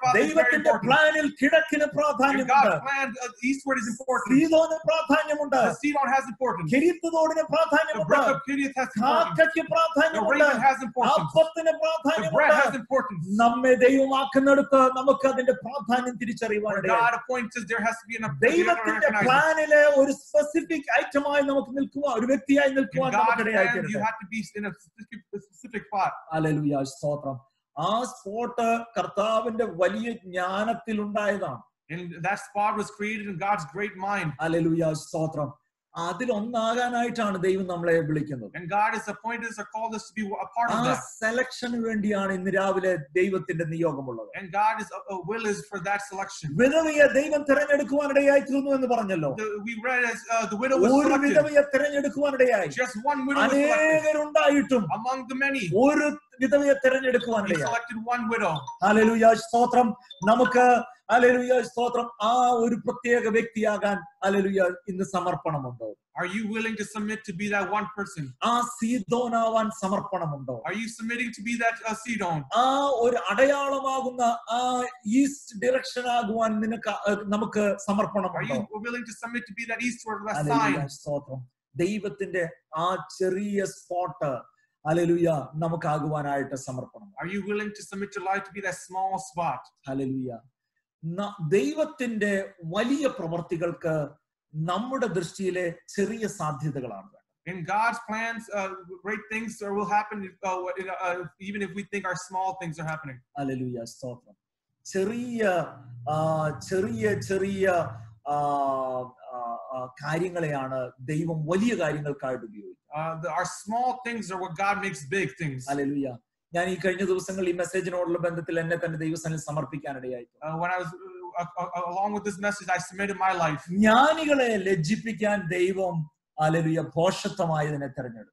Zarephath is very ദൈവത്തിന്റെ important. പ്ലാനിൽ കിഴക്കിന് And പ്രാധാന്യമുണ്ട് God's plan, uh, eastward is important. സീതോന് പ്രാധാന്യമുണ്ട് The Sidon has importance. കിരീത്ത് തോടിന് The പ്രാധാന്യമുണ്ട് brook of Kiriath has importance. കാക്കയ്ക്ക് The പ്രാധാന്യമുണ്ട് raven has importance. അപ്പത്തിന് The bread പ്രാധാന്യമുണ്ട് has importance. നമ്മെ ദൈവമാക്കുന്നിടത്ത് നമുക്ക് അതിന്റെ പ്രാധാന്യം തിരിച്ചറിയുവാൻ Where ഇടയായി. God appoints us, there has to be an ദൈവത്തിന്റെ recognize it. പ്ലാനിലെ ഒരു സ്പെസിഫിക് ഐറ്റമായി നമുക്ക് നിൽക്കുവാൻ ഒരു വ്യക്തിയായി In നിൽക്കുവാൻ God's നമുക്കിടയായി plan, you തീരട്ടെ have to be in a specific, a specific spot. Hallelujah സ്തോത്രം ആ സ്പോട്ട് കർത്താവിന്റെ വലിയ ജ്ഞാനത്തിൽ ഉണ്ടായതാണ് And that spot was created in God's great mind. Hallelujah സ്തോത്രം അതിലൊന്നാകാനായിട്ടാണ് ദൈവം നമ്മളെ വിളിക്കുന്നത് And God has appointed us or called us to be a part ആ of that. സെലക്ഷന് വേണ്ടിയാണ് ഇന്ന് രാവിലെ ദൈവത്തിന്റെ നിയോഗമുള്ളത് And God is a, will is for that selection. വിധവയെ ദൈവം തിരഞ്ഞെടുക്കുവാനിടയായി തീർന്നു എന്ന് പറഞ്ഞല്ലോ The, we read as uh, the widow was ഒരു selected. വിധവയെ തിരഞ്ഞെടുക്കുവാനിടയായി Just one widow was selected. അനേകരുണ്ടായിട്ടും Among the many, ഒരു വിധവയെ He തിരഞ്ഞെടുക്കുവാനിടയായി selected one widow. അലലുയ സ്തോത്രം നമുക്ക് അലലുയ സ്തോത്രം ആ ഒരു പ്രത്യേക വ്യക്തിയാകാൻ അലലുയ ഇന്ന് സമർപ്പണമുണ്ടോ Are you willing to submit to be that one person? ആ സീതോനാവാൻ സമർപ്പണമുണ്ടോ Are you submitting to be that uh, Sidon? ആ ഒരു അടയാളമാകുന്ന ആ ഈസ്റ്റ് ഡിറക്ഷൻ ആകുവാൻ നിനക്ക് അഹ് നമുക്ക് Are സമർപ്പണമുണ്ടോ you willing to submit to be that eastward that hallelujah, sign? സ്തോത്രം ദൈവത്തിന്റെ ആ ചെറിയ സ്പോട്ട് അലലുയ നമുക്കാകുവാനായിട്ട് സമർപ്പണം Are you willing to submit your life to be that small spot? ഹലലുയ ദൈവത്തിന്റെ വലിയ പ്രവർത്തികൾക്ക് നമ്മുടെ ദൃഷ്ടിയിലെ ചെറിയ സാധ്യതകളാണ് വേണ്ടത്. In God's plans, uh, great things uh, will happen if, uh, what- uh, even if we think our small things are happening. Hallelujah സ്തോത്രം ചെറിയ ആ, ചെറിയ ചെറിയ ആ, ആ, ആ, കാര്യങ്ങളെയാണ് ദൈവം വലിയ കാര്യങ്ങൾക്കായിട്ട് ഉപയോഗിക്കുന്നത് Uh, the, our small things are what God makes big things. Hallelujah ഞാൻ ഈ കഴിഞ്ഞ ദിവസങ്ങളിൽ ഈ മെസ്സേജിനോടുള്ള ബന്ധത്തിൽ എന്നെ തന്നെ ദൈവസനിൽ സമർപ്പിക്കാനിടയായി Uh, when I was uh, uh, uh, along with this message, I submitted my life. ജ്ഞാനികളെ ലജ്ജിപ്പിക്കാൻ ദൈവം അലലുയ ഭോഷത്വമായതിനെ തെരഞ്ഞെടുത്തു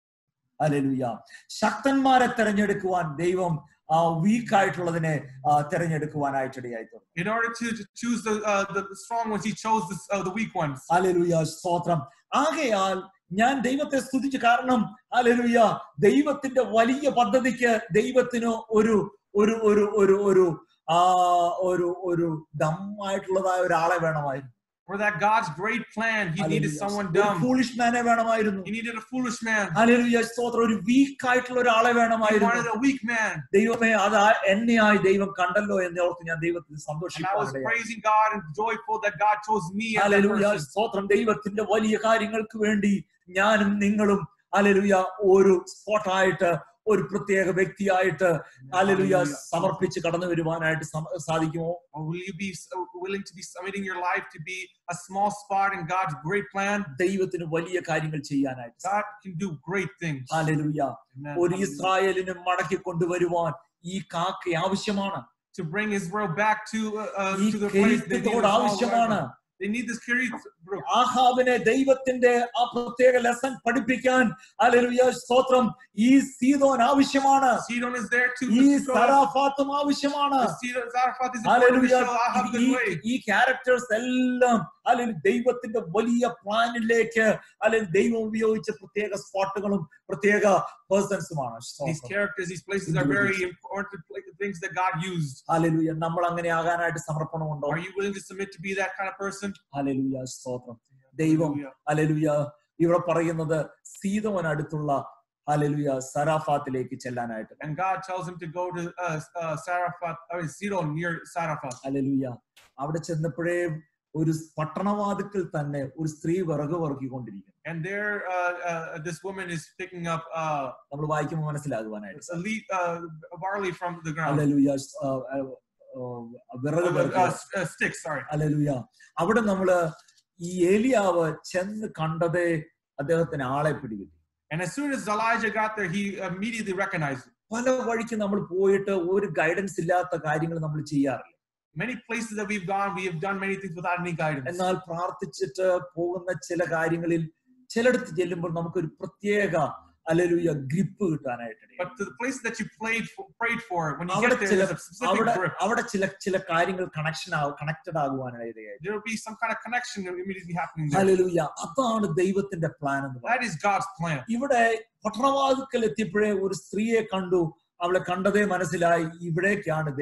അലലുയ ശക്തന്മാരെ തെരഞ്ഞെടുക്കുവാൻ ദൈവം ആ വീക്ക് ആയിട്ടുള്ളതിനെ ആ, തെരഞ്ഞെടുക്കുവാനായിട്ടിടയായി തീർന്നു In order to, to choose the uh, the strong ones, He chose the, uh, the weak ones. Hallelujah സ്തോത്രം ആകയാൽ ഞാൻ ദൈവത്തെ സ്തുതിച്ചു കാരണം അലലുയ ദൈവത്തിന്റെ വലിയ പദ്ധതിക്ക് ദൈവത്തിന് ഒരു ഒരു ഒരു ഒരു ഒരു ആ ഒരു ഒരു ഡമ്മായിട്ടുള്ളതായ ഒരാളെ വേണമായിരുന്നു For that God's great plan, He needed someone dumb. Foolish മാനെ വേണമായിരുന്നു He needed a foolish man. Hallelujah സ്തോത്രം ഒരു വീക്ക് ആയിട്ടുള്ള ഒരാളെ He വേണമായിരുന്നു wanted a weak man. ദൈവമേ അത് ആ എന്നെയായി ദൈവം കണ്ടല്ലോ എന്ന് ഓർത്ത് ഞാൻ ദൈവത്തിൽ And I was സന്തോഷിക്കാനിടയായി praising God and joyful that God chose me as that hallelujah person. സ്തോത്രം ദൈവത്തിന്റെ വലിയ കാര്യങ്ങൾക്ക് വേണ്ടി ഞാനും നിങ്ങളും ഹല്ലേലൂയ ഒരു സ്പോട്ടായിട്ട് ഒരു പ്രത്യേക വ്യക്തിയായിട്ട് ഹല്ലേലൂയ Hallelujah. സമർപ്പിച്ച് കടന്നു വരുവാനായിട്ട് സമ- സാധിക്കുമോ Or will you be so willing to be submitting your life to be a small spot in God's great plan? ദൈവത്തിന് വലിയ കാര്യങ്ങൾ ചെയ്യാനായിട്ട് God can do great things. Hallelujah Amen. ഒരു Hallelujah. ഇസ്രായേലിനും മടക്കി കൊണ്ടുവരുവാൻ ഈ കാക്ക ആവശ്യമാണ് To bring Israel back to uh, uh, ഈ to the place they need കെരുത്തോട് a small ആവശ്യമാണ് weapon. They need this carry brook. ആഹാബിനെ ദൈവത്തിന്റെ ആ പ്രത്യേക ലെസൺ പഠിപ്പിക്കാൻ അലലുയ സ്തോത്രം ഈ സീതോൻ ആവശ്യമാണ് Sidon is there to ഈ show us- സറാഫാത്തും ആവശ്യമാണ് the Sidon Zarephath is important to hallelujah show Ahab the ഈ way. ഈ ക്യാരക്ടേഴ്സ് എല്ലാം അല്ലെങ്കിൽ ദൈവത്തിന്റെ വലിയ പ്ലാനിലേക്ക് അല്ലെങ്കിൽ ദൈവം ഉപയോഗിച്ച പ്രത്യേക സ്പോട്ടുകളും പ്രത്യേക പേഴ്സൺസുമാണ് These characters, these places are very important like, things that God used. Hallelujah നമ്മൾ അങ്ങനെ ആകാനായിട്ട് സമർപ്പണമുണ്ടോ Are you willing to submit to be that kind of person? Hallelujah സ്തോത്രം ദൈവം Hallelujah. ഹല്ലേലൂയ ഇവിടെ പറയുന്നത് സീതോൻ അടുത്തുള്ള hallelujah സറാഫാത്തിലേക്ക് ചെല്ലാനായിട്ട് And God tells him to go to uh, uh, Saraphat, I mean, Sidon near Saraphat. Hallelujah അവിടെ ചെന്നപ്പോഴേ ഒരു പട്ടണവാതിക്കൽ തന്നെ ഒരു സ്ത്രീ വിറക് വിറക്കിക്കൊണ്ടിരിക്കുന്നു And there, uh, uh, this woman is picking up uh, നമ്മൾ വായിക്കുമ്പോൾ മനസ്സിലാകുവാനായിട്ട് a leaf, uh, barley from the ground. Hallelujah ആ, ആ, ആ, വിറക് Uh, uh, വിറക്കുക uh, sticks, sorry. ഹല്ലേലൂയ അവിടെ നമ്മള് ഈ ഏലിയാവ് ചെന്ന് കണ്ടതേ അദ്ദേഹത്തിന് ആളെ പിടികിട്ടി And as soon as Elijah got there, he immediately recognized it. പല വഴിക്ക് നമ്മൾ പോയിട്ട് ഒരു ഗൈഡൻസ് ഇല്ലാത്ത കാര്യങ്ങൾ നമ്മൾ ചെയ്യാറില്ല Many places that we've gone, we have done many things without any guidance. എന്നാൽ പ്രാർത്ഥിച്ചിട്ട് പോകുന്ന ചില കാര്യങ്ങളിൽ ചിലടത്ത് ചെല്ലുമ്പോൾ നമുക്കൊരു പ്രത്യേക അലലുയ ഗ്രിപ്പ് കിട്ടാനായിട്ട് ഇടയായി. But to the places that you played for, prayed for, when you അവിടെ get there, ചില there's a specific അവിടെ grip. അവിടെ ചില ചില കാര്യങ്ങൾ കണക്ഷൻ ആവും കണക്റ്റഡ് ആകുവാനിടയായി There will be some kind of connection immediately happening there. Hallelujah അതാണ് ദൈവത്തിന്റെ പ്ലാൻ എന്ന് പറയുന്നത് That is God's plan. ഇവിടെ പട്ടണവാതിക്കൽ എത്തിയപ്പോഴേ ഒരു സ്ത്രീയെ കണ്ടു അവളെ കണ്ടതേ മനസ്സിലായി ഇവിടേക്കാണ് ദൈവം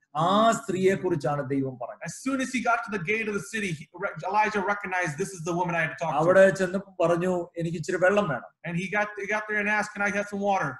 ആ സ്ത്രീയെ കുറിച്ചാണ് ദൈവം പറഞ്ഞത് As soon as he got to the gate of the city, he, Elijah recognized this is the woman I had to talk to. അവിടെ ചെന്നപ്പോ പറഞ്ഞു എനിക്ക് ഇച്ചിരി വെള്ളം വേണം And he got, he got there and asked, Can I have some water?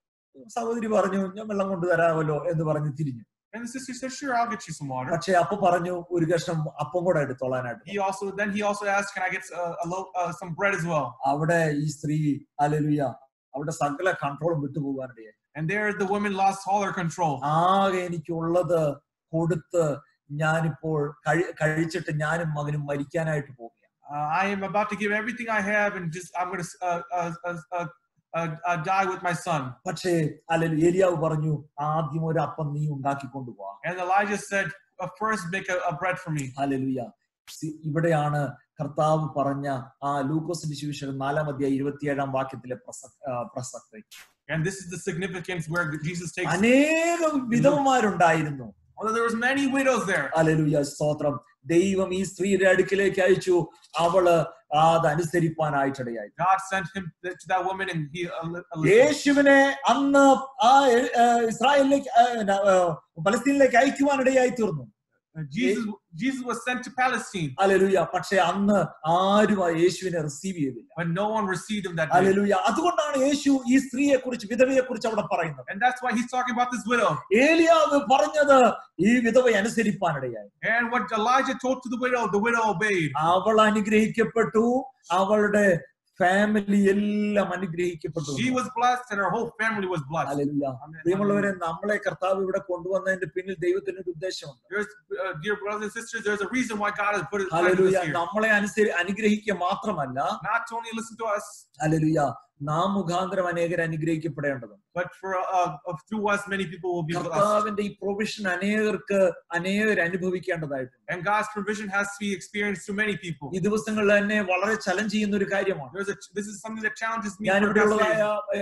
സഹോദരി പറഞ്ഞു ഞാൻ വെള്ളം കൊണ്ടുതരാമല്ലോ എന്ന് പറഞ്ഞ് തിരിഞ്ഞു And the sister said, Sure, I'll get you some water. പക്ഷെ അപ്പൊ പറഞ്ഞു ഒരു കഷ്ണം അപ്പം കൂടെ എടുത്തോളാനായിട്ട് He also then he also asked, Can I get uh, a loaf, uh, some bread as well? അവിടെ ഈ സ്ത്രീ അലലുയ അവിടെ സകല കൺട്രോളും വിട്ടുപോകാനിടയായി And there the woman lost all her control. ആകെ എനിക്കുള്ളത് കൊടുത്ത് ഞാനിപ്പോൾ കഴി- കഴിച്ചിട്ട് ഞാനും മകനും മരിക്കാനായിട്ട് പോവുകയാണ് Uh, I am about to give everything I have and just I'm going to uh, uh, uh, uh, uh, uh, die with my son. പക്ഷേ അല്ലല്ലോ ഏലിയാവ് പറഞ്ഞു ആദ്യം ഒരു അപ്പം നീ ഉണ്ടാക്കി കൊണ്ടുപോവാ And Elijah said, uh, First make a, a bread for me. Hallelujah ഇവിടെയാണ് കർത്താവ് പറഞ്ഞ ആ ലൂക്കോസിന്റെ സുവിശേഷം നാലാം അധ്യായ ഇരുപത്തിയേഴാം വാക്യത്തിലെ പ്രസക്തി ആ, പ്രസക്തി And this is the significance where Jesus takes. അനേകം വിധവന്മാരുണ്ടായിരുന്നു Although there was many widows there, hallelujah സ്തോത്രം ദൈവം ഈ സ്ത്രീയുടെ അടുക്കിലേക്ക് അയച്ചു അവള് അത് അനുസരിപ്പാനായിട്ടിടയായി God sent him th- to that woman and he uh, li- uh, listened. യേശുവിനെ അന്ന് ആ എ- ഏ, ഇസ്രായേലിലേക്ക് ഏ, ന- ഏ, പലസ്തീനിലേക്ക് അയക്കുവാനിടയായി തീർന്നു Uh, Jesus, Jesus was sent to Palestine, hallelujah പക്ഷെ അന്ന് ആരും ആ യേശുവിനെ റിസീവ് ചെയ്തില്ല but no one received him that day. Hallelujah അതുകൊണ്ടാണ് യേശു ഈ സ്ത്രീയെ കുറിച്ച് വിധവയെ കുറിച്ച് അവിടെ പറയുന്നത് And that's why he's talking about this widow. ഏലിയാവ് പറഞ്ഞത് ഈ വിധവ അനുസരിപ്പാനിടയായി And what Elijah told to the widow, the widow obeyed. അവൾ അനുഗ്രഹിക്കപ്പെട്ടു അവളുടെ ഫാമിലി എല്ലാം അനുഗ്രഹിക്കപ്പെട്ടു She was blessed and her whole family was blessed. Hallelujah. Amen. പ്രിയമുള്ളവരെ നമ്മളെ കർത്താവ് ഇവിടെ കൊണ്ടുവന്നതിന്റെ പിന്നിൽ ദൈവത്തിന് ഒരു ഉദ്ദേശമുണ്ട് There's, uh, dear brothers and sisters, there's a reason why God has put his plan hallelujah here. നമ്മളെ അനുസരി അനുഗ്രഹിക്കുക മാത്രമല്ല Not only listen to us, hallelujah നാം മുഖാന്തരം അനേകർ അനുഗ്രഹിക്കപ്പെടേണ്ടതുണ്ട് but for uh, uh, through us, many people will be blessed. കർത്താവിന്റെ ഈ provision അനേകർക്ക് അനേകർ അനുഭവിക്കേണ്ടതായിട്ടുണ്ട് And God's provision has to be experienced to many people. ഈ ദിവസങ്ങളിൽ തന്നെ വളരെ ചലഞ്ച് ചെയ്യുന്ന ഒരു കാര്യമാണ് There's a, this is something that challenges me. ഞാൻ for ഇവിടെ past ഉള്ളതായ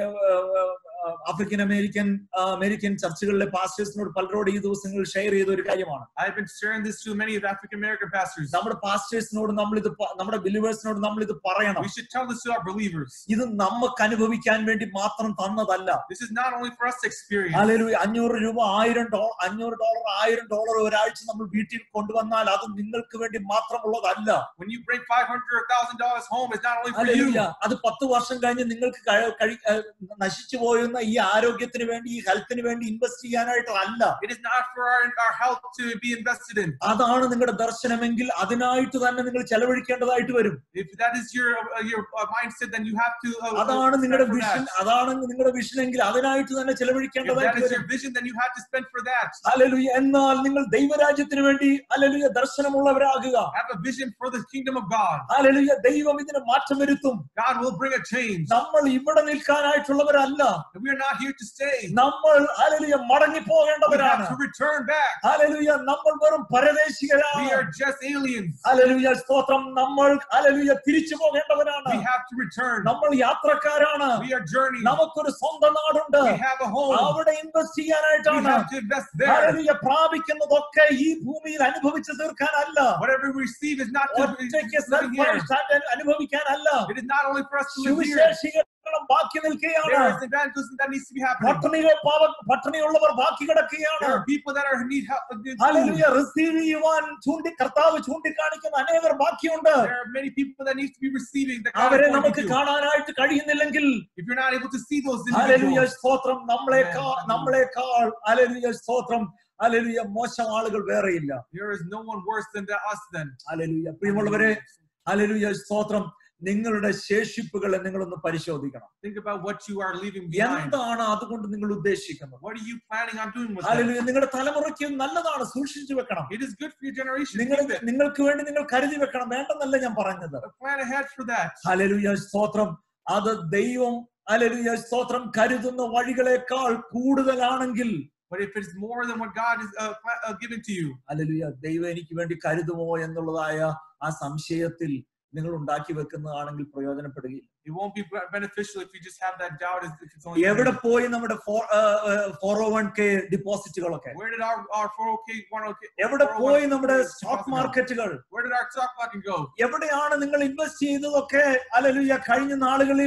days. ആഫ്രിക്കൻ അമേരിക്കൻ ആ, അമേരിക്കൻ ചർച്ചുകളിലെ പാസ്റ്റേഴ്സിനോട് പലരോട് ഈ ദിവസങ്ങളിൽ ഷെയർ ചെയ്ത ഒരു കാര്യമാണ് I've been sharing this to many of African American pastors. നമ്മുടെ പാസ്റ്റേഴ്സിനോട് നമ്മൾ ഇത് നമ്മുടെ ബിലീവേഴ്സിനോട് നമ്മൾ ഇത് പറയണം We should tell this to our believers. ഇത് നമുക്ക് അനുഭവിക്കാൻ വേണ്ടി മാത്രം തന്നതല്ല This is not only for us to experience. അല്ലെങ്കിൽ അഞ്ഞൂറ് രൂപ ആയിരം ഡോളർ അഞ്ഞൂറ് ഡോളർ ആയിരം ഡോളർ ഒരാഴ്ച നമ്മൾ വീട്ടിൽ കൊണ്ടുവന്നാൽ അത് നിങ്ങൾക്ക് വേണ്ടി മാത്രമുള്ളതല്ല When you bring five hundred or thousand dollars home, it's not only for you. Hallelujah. അത് പത്ത് വർഷം കഴിഞ്ഞ് നിങ്ങൾക്ക് കഴി- കഴി- ഏഹ് നശിച്ചു പോയുന്ന ഈ ആരോഗ്യത്തിന് വേണ്ടി ഈ ഹെൽത്തിന് വേണ്ടി ഇൻവെസ്റ്റ് ചെയ്യാനായിട്ടല്ല It is not for our, our health to be invested in. അതാണ് നിങ്ങളുടെ ദർശനമെങ്കിൽ അതിനായിട്ട് തന്നെ നിങ്ങൾ ചെലവഴിക്കേണ്ടതായിട്ട് വരും If that is your uh, your uh, mindset, then you have to. Uh, uh, അതാണ് spend നിങ്ങളുടെ for വിഷൻ that. അതാണ് നിങ്ങളുടെ വിഷൻ എങ്കിൽ അതിനായിട്ട് തന്നെ If that ചെലവഴിക്കേണ്ടതായിട്ട് is വരും your vision, then you have to spend for that. Hallelujah എന്നാൽ നിങ്ങൾ ദൈവരാജ്യത്തിന് വേണ്ടി അലലുയ ദർശനമുള്ളവരാകുക Have a vision for the kingdom of God. Hallelujah ദൈവം ഇതിന് മാറ്റം വരുത്തും God will bring a change. നമ്മൾ ഇവിടെ നിൽക്കാനായിട്ടുള്ളവരല്ല We are not here to stay. നമ്മൾ അലലുയ മടങ്ങി We പോകേണ്ടവരാണ് have to return back. Hallelujah നമ്മൾ വെറും We പരദേശികരാണ് are just aliens. അലലുയ സ്തോത്രം നമ്മൾ അലലുയ തിരിച്ചു പോകേണ്ടവരാണ് We have to return. നമ്മൾ യാത്രക്കാരാണ് We are journeying. നമുക്കൊരു സ്വന്തം നാടുണ്ട് We have a home. അവിടെ ഇൻവെസ്റ്റ് We ചെയ്യാനായിട്ടാണ് have to invest there. Hallelujah, പ്രാപിക്കുന്നതൊക്കെ ഈ ഭൂമിയിൽ അനുഭവിച്ചു തീർക്കാനല്ല Whatever we receive is not to be ഒറ്റയ്ക്ക് living here. self-satisfaction അനുഭവിക്കാനല്ല It is not only for us to live here. സുവിശേഷീകരണം ബാക്കി നിൽക്കുകയാണ് There is evangelism that needs to be happening. പട്ടിണികൾ പാവ പട്ടിണിയുള്ളവർ ബാക്കി കിടക്കുകയാണ് There are people that are need help. uh, need food. Hallelujah, receive ചെയ്യുവാൻ ചൂണ്ടി കർത്താവ് ചൂണ്ടിക്കാണിക്കുന്ന അനേകർ ബാക്കിയുണ്ട് There are many people that need to be receiving that God അവരെ is നമുക്ക് pointing to. കാണാനായിട്ട് കഴിയുന്നില്ലെങ്കിൽ If you're not able to see those hallelujah individuals, സ്തോത്രം നമ്മളെക്കാൾ നമ്മളെക്കാൾ ഹല്ലേലൂയ സ്തോത്രം ഹല്ലേലൂയ മോശം ആളുകൾ വേറെയില്ല there is no one worse than the, us then. Hallelujah പ്രിയമുള്ളവരെ ഹല്ലേലൂയ സ്തോത്രം നിങ്ങളുടെ ശേഷിപ്പുകളെ നിങ്ങളൊന്ന് പരിശോധിക്കണം Think about what you are leaving behind. എന്താണ് അതുകൊണ്ട് നിങ്ങൾ ഉദ്ദേശിക്കുന്നത് What are you planning on doing with that? Hallelujah നിങ്ങളുടെ തലമുറയ്ക്ക് നല്ലതാണ് സൂക്ഷിച്ചു വെക്കണം It is good for your generation. നിങ്ങൾ Keep it. നിങ്ങൾക്ക് വേണ്ടി നിങ്ങൾ കരുതി വെക്കണം വേണ്ടെന്നല്ല ഞാൻ പറഞ്ഞത് Plan ahead for that. Hallelujah സ്തോത്രം അത് ദൈവം ഹല്ലേലൂയ സ്തോത്രം കരുതുന്ന വഴികളെക്കാൾ കൂടുതലാണെങ്കിൽ But if it's more than what God is uh, pla- uh, given to you, hallelujah ദൈവം എനിക്ക് വേണ്ടി കരുതുമോ എന്നുള്ളതായ ആ സംശയത്തിൽ നിങ്ങൾ ഉണ്ടാക്കി വെക്കുന്നതാണെങ്കിൽ പ്രയോജനപ്പെടുകയില്ല it won't be be- beneficial if you just have that doubt. If if it's only എവിടെ പോയി നമ്മുടെ ഫോർ ഓ വൺ കെ ഡിപ്പോസിറ്റുകളൊക്കെ where did our our 401k 101k എവിടെ 401k പോയി നമ്മുടെ deposit സ്റ്റോക്ക് go? മാർക്കറ്റുകൾ Where did our stock market go? എവിടെയാണ് നിങ്ങൾ ഇൻവെസ്റ്റ് ചെയ്തതൊക്കെ അലലുയ കഴിഞ്ഞ നാളുകളിൽ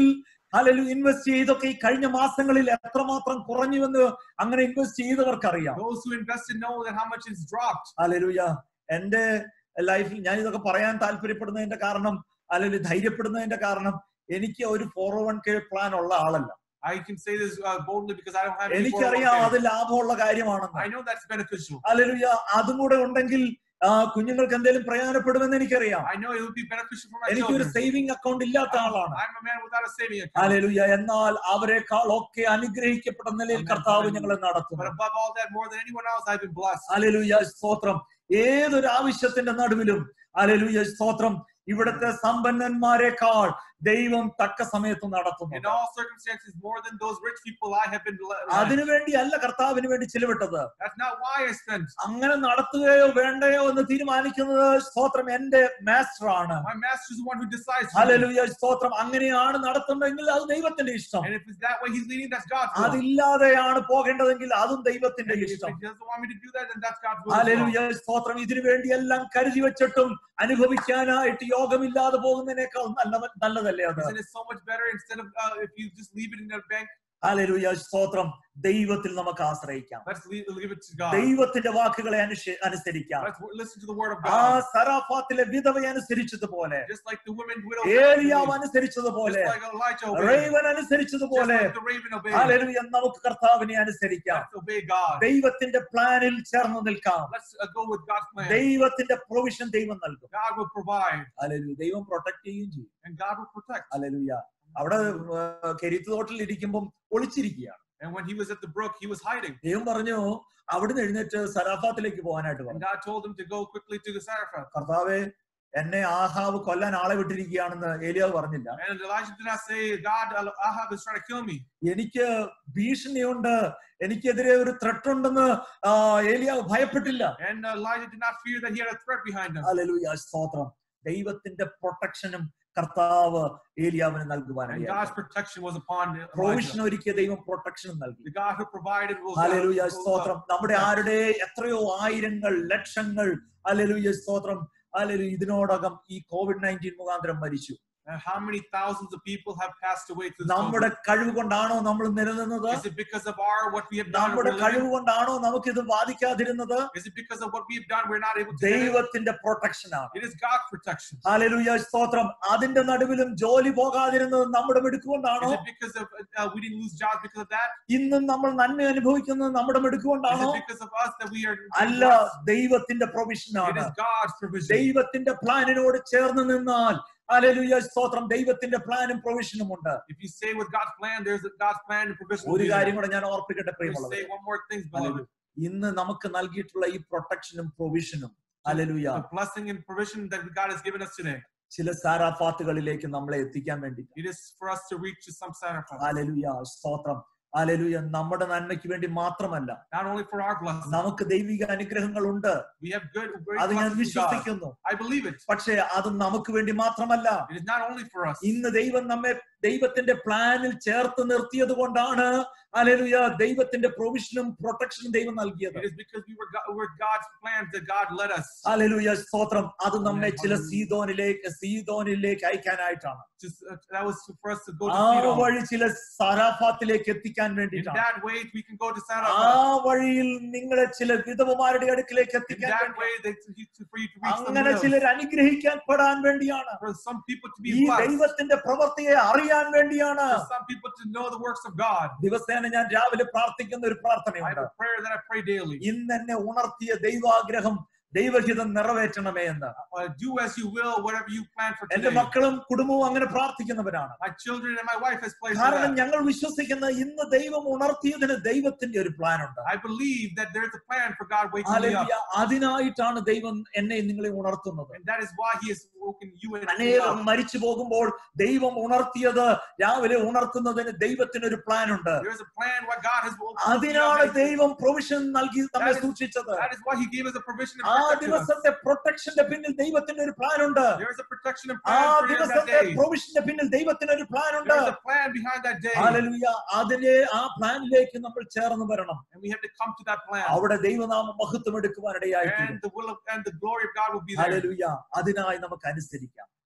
അല്ലെങ്കിൽ ഇൻവെസ്റ്റ് ചെയ്തൊക്കെ ഈ കഴിഞ്ഞ മാസങ്ങളിൽ എത്രമാത്രം കുറഞ്ഞുവെന്ന് അങ്ങനെ ഇൻവെസ്റ്റ് ചെയ്തവർക്കറിയാം Those who invested know that how much it's dropped. Hallelujah എന്റെ ലൈഫിൽ ഞാൻ ഇതൊക്കെ പറയാൻ താല്പര്യപ്പെടുന്നതിന്റെ കാരണം അല്ലെങ്കിൽ ധൈര്യപ്പെടുന്നതിന്റെ കാരണം എനിക്ക് ഒരു ഫോർ വൺ കെ പ്ലാൻ ഉള്ള ആളല്ല I can say this uh, boldly because I don't have any എനിക്കറിയാം 401k. അത് ലാഭമുള്ള കാര്യമാണെന്ന് I know that's beneficial. Alleluia അതും കൂടെ ഉണ്ടെങ്കിൽ ആ, കുഞ്ഞുങ്ങൾക്ക് എന്തെങ്കിലും പ്രയോജനപ്പെടുമെന്ന് എനിക്കറിയാം I know it would be beneficial for my എനിക്കൊരു children. സേവിങ് അക്കൗണ്ട് ഇല്ലാത്ത ആളാണ് I'm a man without a saving account. Hallelujah എന്നാൽ അവരെക്കാൾ ഒക്കെ അനുഗ്രഹിക്കപ്പെട്ട നിലയിൽ Amen. കർത്താവ് ഞങ്ങളെ But നടത്തുന്നു above all that, more than anyone else, I've been blessed. Alleluia സ്തോത്രം ഏതൊരു ആവശ്യത്തിന്റെ നടുവിലും അലലുയ സ്തോത്രം ഇവിടുത്തെ സമ്പന്നന്മാരെക്കാൾ ദൈവം തക്ക സമയത്ത് In നടത്തുന്നു all circumstances, more than those rich people I have been blessed. അതിനുവേണ്ടി അല്ല കർത്താവിന് വേണ്ടി ചിലവിട്ടത് That's not why I spent. അങ്ങനെ നടത്തുകയോ വേണ്ടയോ എന്ന് തീരുമാനിക്കുന്നത് സ്തോത്രം എന്റെ മാസ്റ്റർ ആണ് My master is the one who decides. for me. Hallelujah സ്തോത്രം അങ്ങനെയാണ് നടത്തുന്നതെങ്കിൽ അത് ദൈവത്തിന്റെ ഇഷ്ടം And if it's that way he's leading, that's God's will. അതില്ലാതെയാണ് പോകേണ്ടതെങ്കിൽ അതും ദൈവത്തിന്റെ And if ഇഷ്ടം he doesn't want me to do that, then that's God's will. as well. Hallelujah സ്തോത്രം ഇതിനു വേണ്ടി എല്ലാം കരുതി വെച്ചിട്ടും അനുഭവിക്കാനായിട്ട് യോഗമില്ലാതെ പോകുന്നതിനേക്കാൾ നല്ല നല്ലതല്ലേ അത് Isn't it so much better instead of uh, if you just leave it in the bank? Hallelujah സ്തോത്രം ദൈവത്തിൽ നമുക്ക് ആശ്രയിക്കാം Let's leave, leave it to God. ദൈവത്തിന്റെ വാക്കുകളെ Anusha- അനുസരിക്കാം Let's w- listen to the word of ആ God. സറാഫാത്തിലെ വിധവ അനുസരിച്ചതുപോലെ Just like the women widow. ഏലിയാവ് Just അനുസരിച്ചതുപോലെ like Elijah obeyed. Raven Just അനുസരിച്ചതുപോലെ like the raven obeyed. Hallelujah നമുക്ക് കർത്താവിനെ അനുസരിക്കാം Let's obey God. ദൈവത്തിന്റെ പ്ലാനിൽ ചേർന്ന് നിൽക്കാം Let's uh, go with God's plan. ദൈവത്തിന്റെ പ്രൊവിഷൻ ദൈവം നൽകും God will provide അലലു ദൈവം പ്രൊട്ടക്ട് ചെയ്യുകയും ചെയ്യും and God will protect. Hallelujah അവിടെ കെരീത്ത് തോട്ടിൽ ഇരിക്കുമ്പം ഒളിച്ചിരിക്കുകയാണ് And when he was at the brook, he was hiding. ദൈവം പറഞ്ഞു അവിടുന്ന് എഴുന്നേറ്റ് സരാഫാത്തിലേക്ക് പോകാനായിട്ട് And പറഞ്ഞു God told him to go quickly to the Zarephath. കർത്താവെ എന്നെ ആഹാവ് കൊല്ലാൻ ആളെ വിട്ടിരിക്കുകയാണെന്ന് ഏലിയാവ് പറഞ്ഞില്ല And Elijah did not say, God, Ahab is trying to kill me. എനിക്ക് ഭീഷണിയുണ്ട് എനിക്കെതിരെ ഒരു ത്രെട്ട് ഉണ്ടെന്ന് ആ, ഏലിയാവ് ഭയപ്പെട്ടില്ല And Elijah did not fear that he had a threat behind him. Hallelujah സ്തോത്രം ദൈവത്തിന്റെ പ്രൊട്ടക്ഷനും കർത്താവ് ഏലിയാവിന് And നൽകുവാനായി God's protection was upon provision Elijah. ഒരുക്കിയ ദൈവം പ്രൊട്ടക്ഷനും നൽകി The God who provided will hallelujah will- സ്തോത്രം നമ്മുടെ ആരുടെ എത്രയോ ആയിരങ്ങൾ ലക്ഷങ്ങൾ ഹല്ലേലൂയ സ്തോത്രം ഹല്ലേലൂയ ഇതിനോടകം ഈ കോവിഡ് നയൻറ്റീൻ മുഖാന്തരം മരിച്ചു And how many thousands of people have passed away through this നമ്മുടെ COVID? കഴിവ് കൊണ്ടാണോ നമ്മൾ നിലനിന്നത് Is it because of our what we have done? നമ്മുടെ we're കഴിവ് living? കൊണ്ടാണോ നമുക്കിത് ബാധിക്കാതിരുന്നത് Is it because of what we have done we're not able to get it? ദൈവത്തിന്റെ പ്രൊട്ടക്ഷൻ ആണ് It is God's protection. Hallelujah സ്തോത്രം അതിന്റെ നടുവിലും ജോലി പോകാതിരുന്നത് നമ്മുടെ മിടുക്കുകൊണ്ടാണോ Is it because of uh, we didn't lose jobs because of that? ഇന്നും നമ്മൾ നന്മ അനുഭവിക്കുന്നത് നമ്മുടെ Is മിടുക്കുകൊണ്ടാണോ it because of us that we are? അല്ല ദൈവത്തിന്റെ പ്രൊവിഷൻ It ആണ് is God's provision. ദൈവത്തിന്റെ പ്ലാനിനോട് ചേർന്ന് നിന്നാൽ അലലുയ സ്തോത്രം ദൈവത്തിന്റെ പ്ലാനും പ്രൊവിഷനും ഉണ്ട് If you stay with God's plan, there's a God's plan and provision. will ഒരു be there. കാര്യം കൂടെ ഞാൻ ഓർപ്പിക്കട്ടെ Let me പ്രിയമുള്ളത് say one more thing, beloved. ഇന്ന് നമുക്ക് നൽകിയിട്ടുള്ള ഈ പ്രൊട്ടക്ഷനും പ്രൊവിഷനും അലലുയ The blessing and provision that God has given us today. ചില സാരാഫാത്തുകളിലേക്ക് നമ്മളെ എത്തിക്കാൻ വേണ്ടി It is for us to reach to some sacrifice. അലലുയ സ്തോത്രം അലലുയ നമ്മുടെ നന്മയ്ക്ക് വേണ്ടി മാത്രമല്ല Not only for our blessing. നമുക്ക് ദൈവിക അനുഗ്രഹങ്ങളുണ്ട് We have good, great അത് ഞാൻ blessings from God. വിശ്വസിക്കുന്നു I believe it. പക്ഷേ അത് നമുക്ക് വേണ്ടി മാത്രമല്ല It is not only for us. ഇന്ന് ദൈവം നമ്മെ ദൈവത്തിന്റെ പ്ലാനിൽ ചേർത്ത് നിർത്തിയത് കൊണ്ടാണ് അലലുയ ദൈവത്തിന്റെ പ്രൊവിഷനും പ്രൊട്ടക്ഷനും ദൈവം നൽകിയത് It is because we were, God, were God's plans that God led us. അലലുയ സ്തോത്രം അത് നമ്മെ ചില Hallelujah. സീതോനിലേക്ക് സീതോനിലേക്ക് അയക്കാനായിട്ടാണ് Just, uh, that was for us to go to ആ Sidon. വഴി ചില സാരാഫാത്തിലേക്ക് എത്തിക്കാൻ In വേണ്ടിയിട്ടാണ് that way, we can go to ആ Sarah. വഴിയിൽ നിങ്ങളെ ചില വിധവമാരുടെ അടുക്കിലേക്ക് In എത്തിക്കാൻ that വേണ്ടി way, they, to, for you to reach some അങ്ങനെ widows. ചിലർ അനുഗ്രഹിക്കാൻ പെടാൻ വേണ്ടിയാണ് For some people to ഈ be blessed. ദൈവത്തിന്റെ പ്രവൃത്തിയെ അറിയാൻ വേണ്ടിയാണ് For some people to know the works of God. ദിവസേന ഞാൻ രാവിലെ പ്രാർത്ഥിക്കുന്ന ഒരു I have പ്രാർത്ഥനയുണ്ട് a prayer that I pray daily. ഇന്ന് എന്നെ ഉണർത്തിയ ദൈവാഗ്രഹം ദൈവഹിതം നിറവേറ്റണമേ എന്ന് Uh, do as you will, whatever you plan for എന്റെ today. മക്കളും കുടുംബവും അങ്ങനെ പ്രാർത്ഥിക്കുന്നവരാണ് My children and my wife has placed for കാരണം that. ഞങ്ങൾ വിശ്വസിക്കുന്ന ഇന്ന് ദൈവം ഉണർത്തിയതിന് ദൈവത്തിന്റെ ഒരു പ്ലാൻ ഉണ്ട് I believe that there's a plan for God waking me up. ഹല്ലേലൂയ. അതിനായിട്ടാണ് ദൈവം എന്നെ നിങ്ങളെ ഉണർത്തുന്നത് And that is why He has woken you and me അനേകം up. മരിച്ചു പോകുമ്പോൾ ദൈവം ഉണർത്തിയത് രാവിലെ ഉണർത്തുന്നതിന് ദൈവത്തിന് ഒരു പ്ലാൻ ഉണ്ട് There's a plan what God has woken me അതിനാണ് up. ദൈവം പ്രൊവിഷൻ നൽകി നമ്മെ That is- സൂക്ഷിച്ചത് That is why He gave us a provision ആ and protected us. ദിവസത്തെ പ്രൊട്ടക്ഷന്റെ പിന്നിൽ ദൈവത്തിന്റെ ഒരു പ്ലാൻ ഉണ്ട് There's a protection and ആ plan for you that ദിവസത്തെ day. പ്രൊവിഷന്റെ പിന്നിൽ ദൈവത്തിന് ഒരു പ്ലാൻ ഉണ്ട് There's a plan behind that day. ഹല്ലേലൂയ അതിലെ ആ പ്ലാനിലേക്ക് നമ്മൾ ചേർന്ന് വരണം And we have to come to that plan. അവിടെ ദൈവനാമം മഹത്വം എടുക്കുവാനിടയായിത്തീരും And the will of, and the glory of God will be there. ഹല്ലേലൂയ അതിനായി നമുക്ക് അനുസരിക്കാം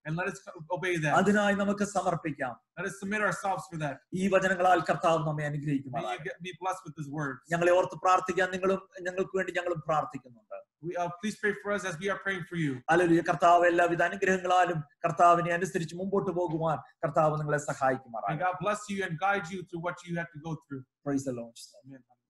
and let us obey that. അതിനായി നമുക്ക് സമർപ്പിക്കാം Let us submit ourselves for that. ഈ വചനങ്ങളാൽ കർത്താവ് നമ്മെ May you അനുഗ്രഹിക്കുമാറാകട്ടെ get, be blessed with His words. ഞങ്ങളെ ഓർത്ത് പ്രാർത്ഥിക്കാൻ നിങ്ങളും ഞങ്ങൾക്ക് വേണ്ടി ഞങ്ങളും പ്രാർത്ഥിക്കുന്നുണ്ട് We, uh, please pray for us as we are praying for you. അല്ലെങ്കിൽ കർത്താവ് എല്ലാവിധ അനുഗ്രഹങ്ങളാലും കർത്താവിനെ അനുസരിച്ച് മുമ്പോട്ട് പോകുവാൻ കർത്താവ് നിങ്ങളെ May സഹായിക്കുമാറാകട്ടെ God bless you and guide you through what you have to go through. Praise the Lord. Amen.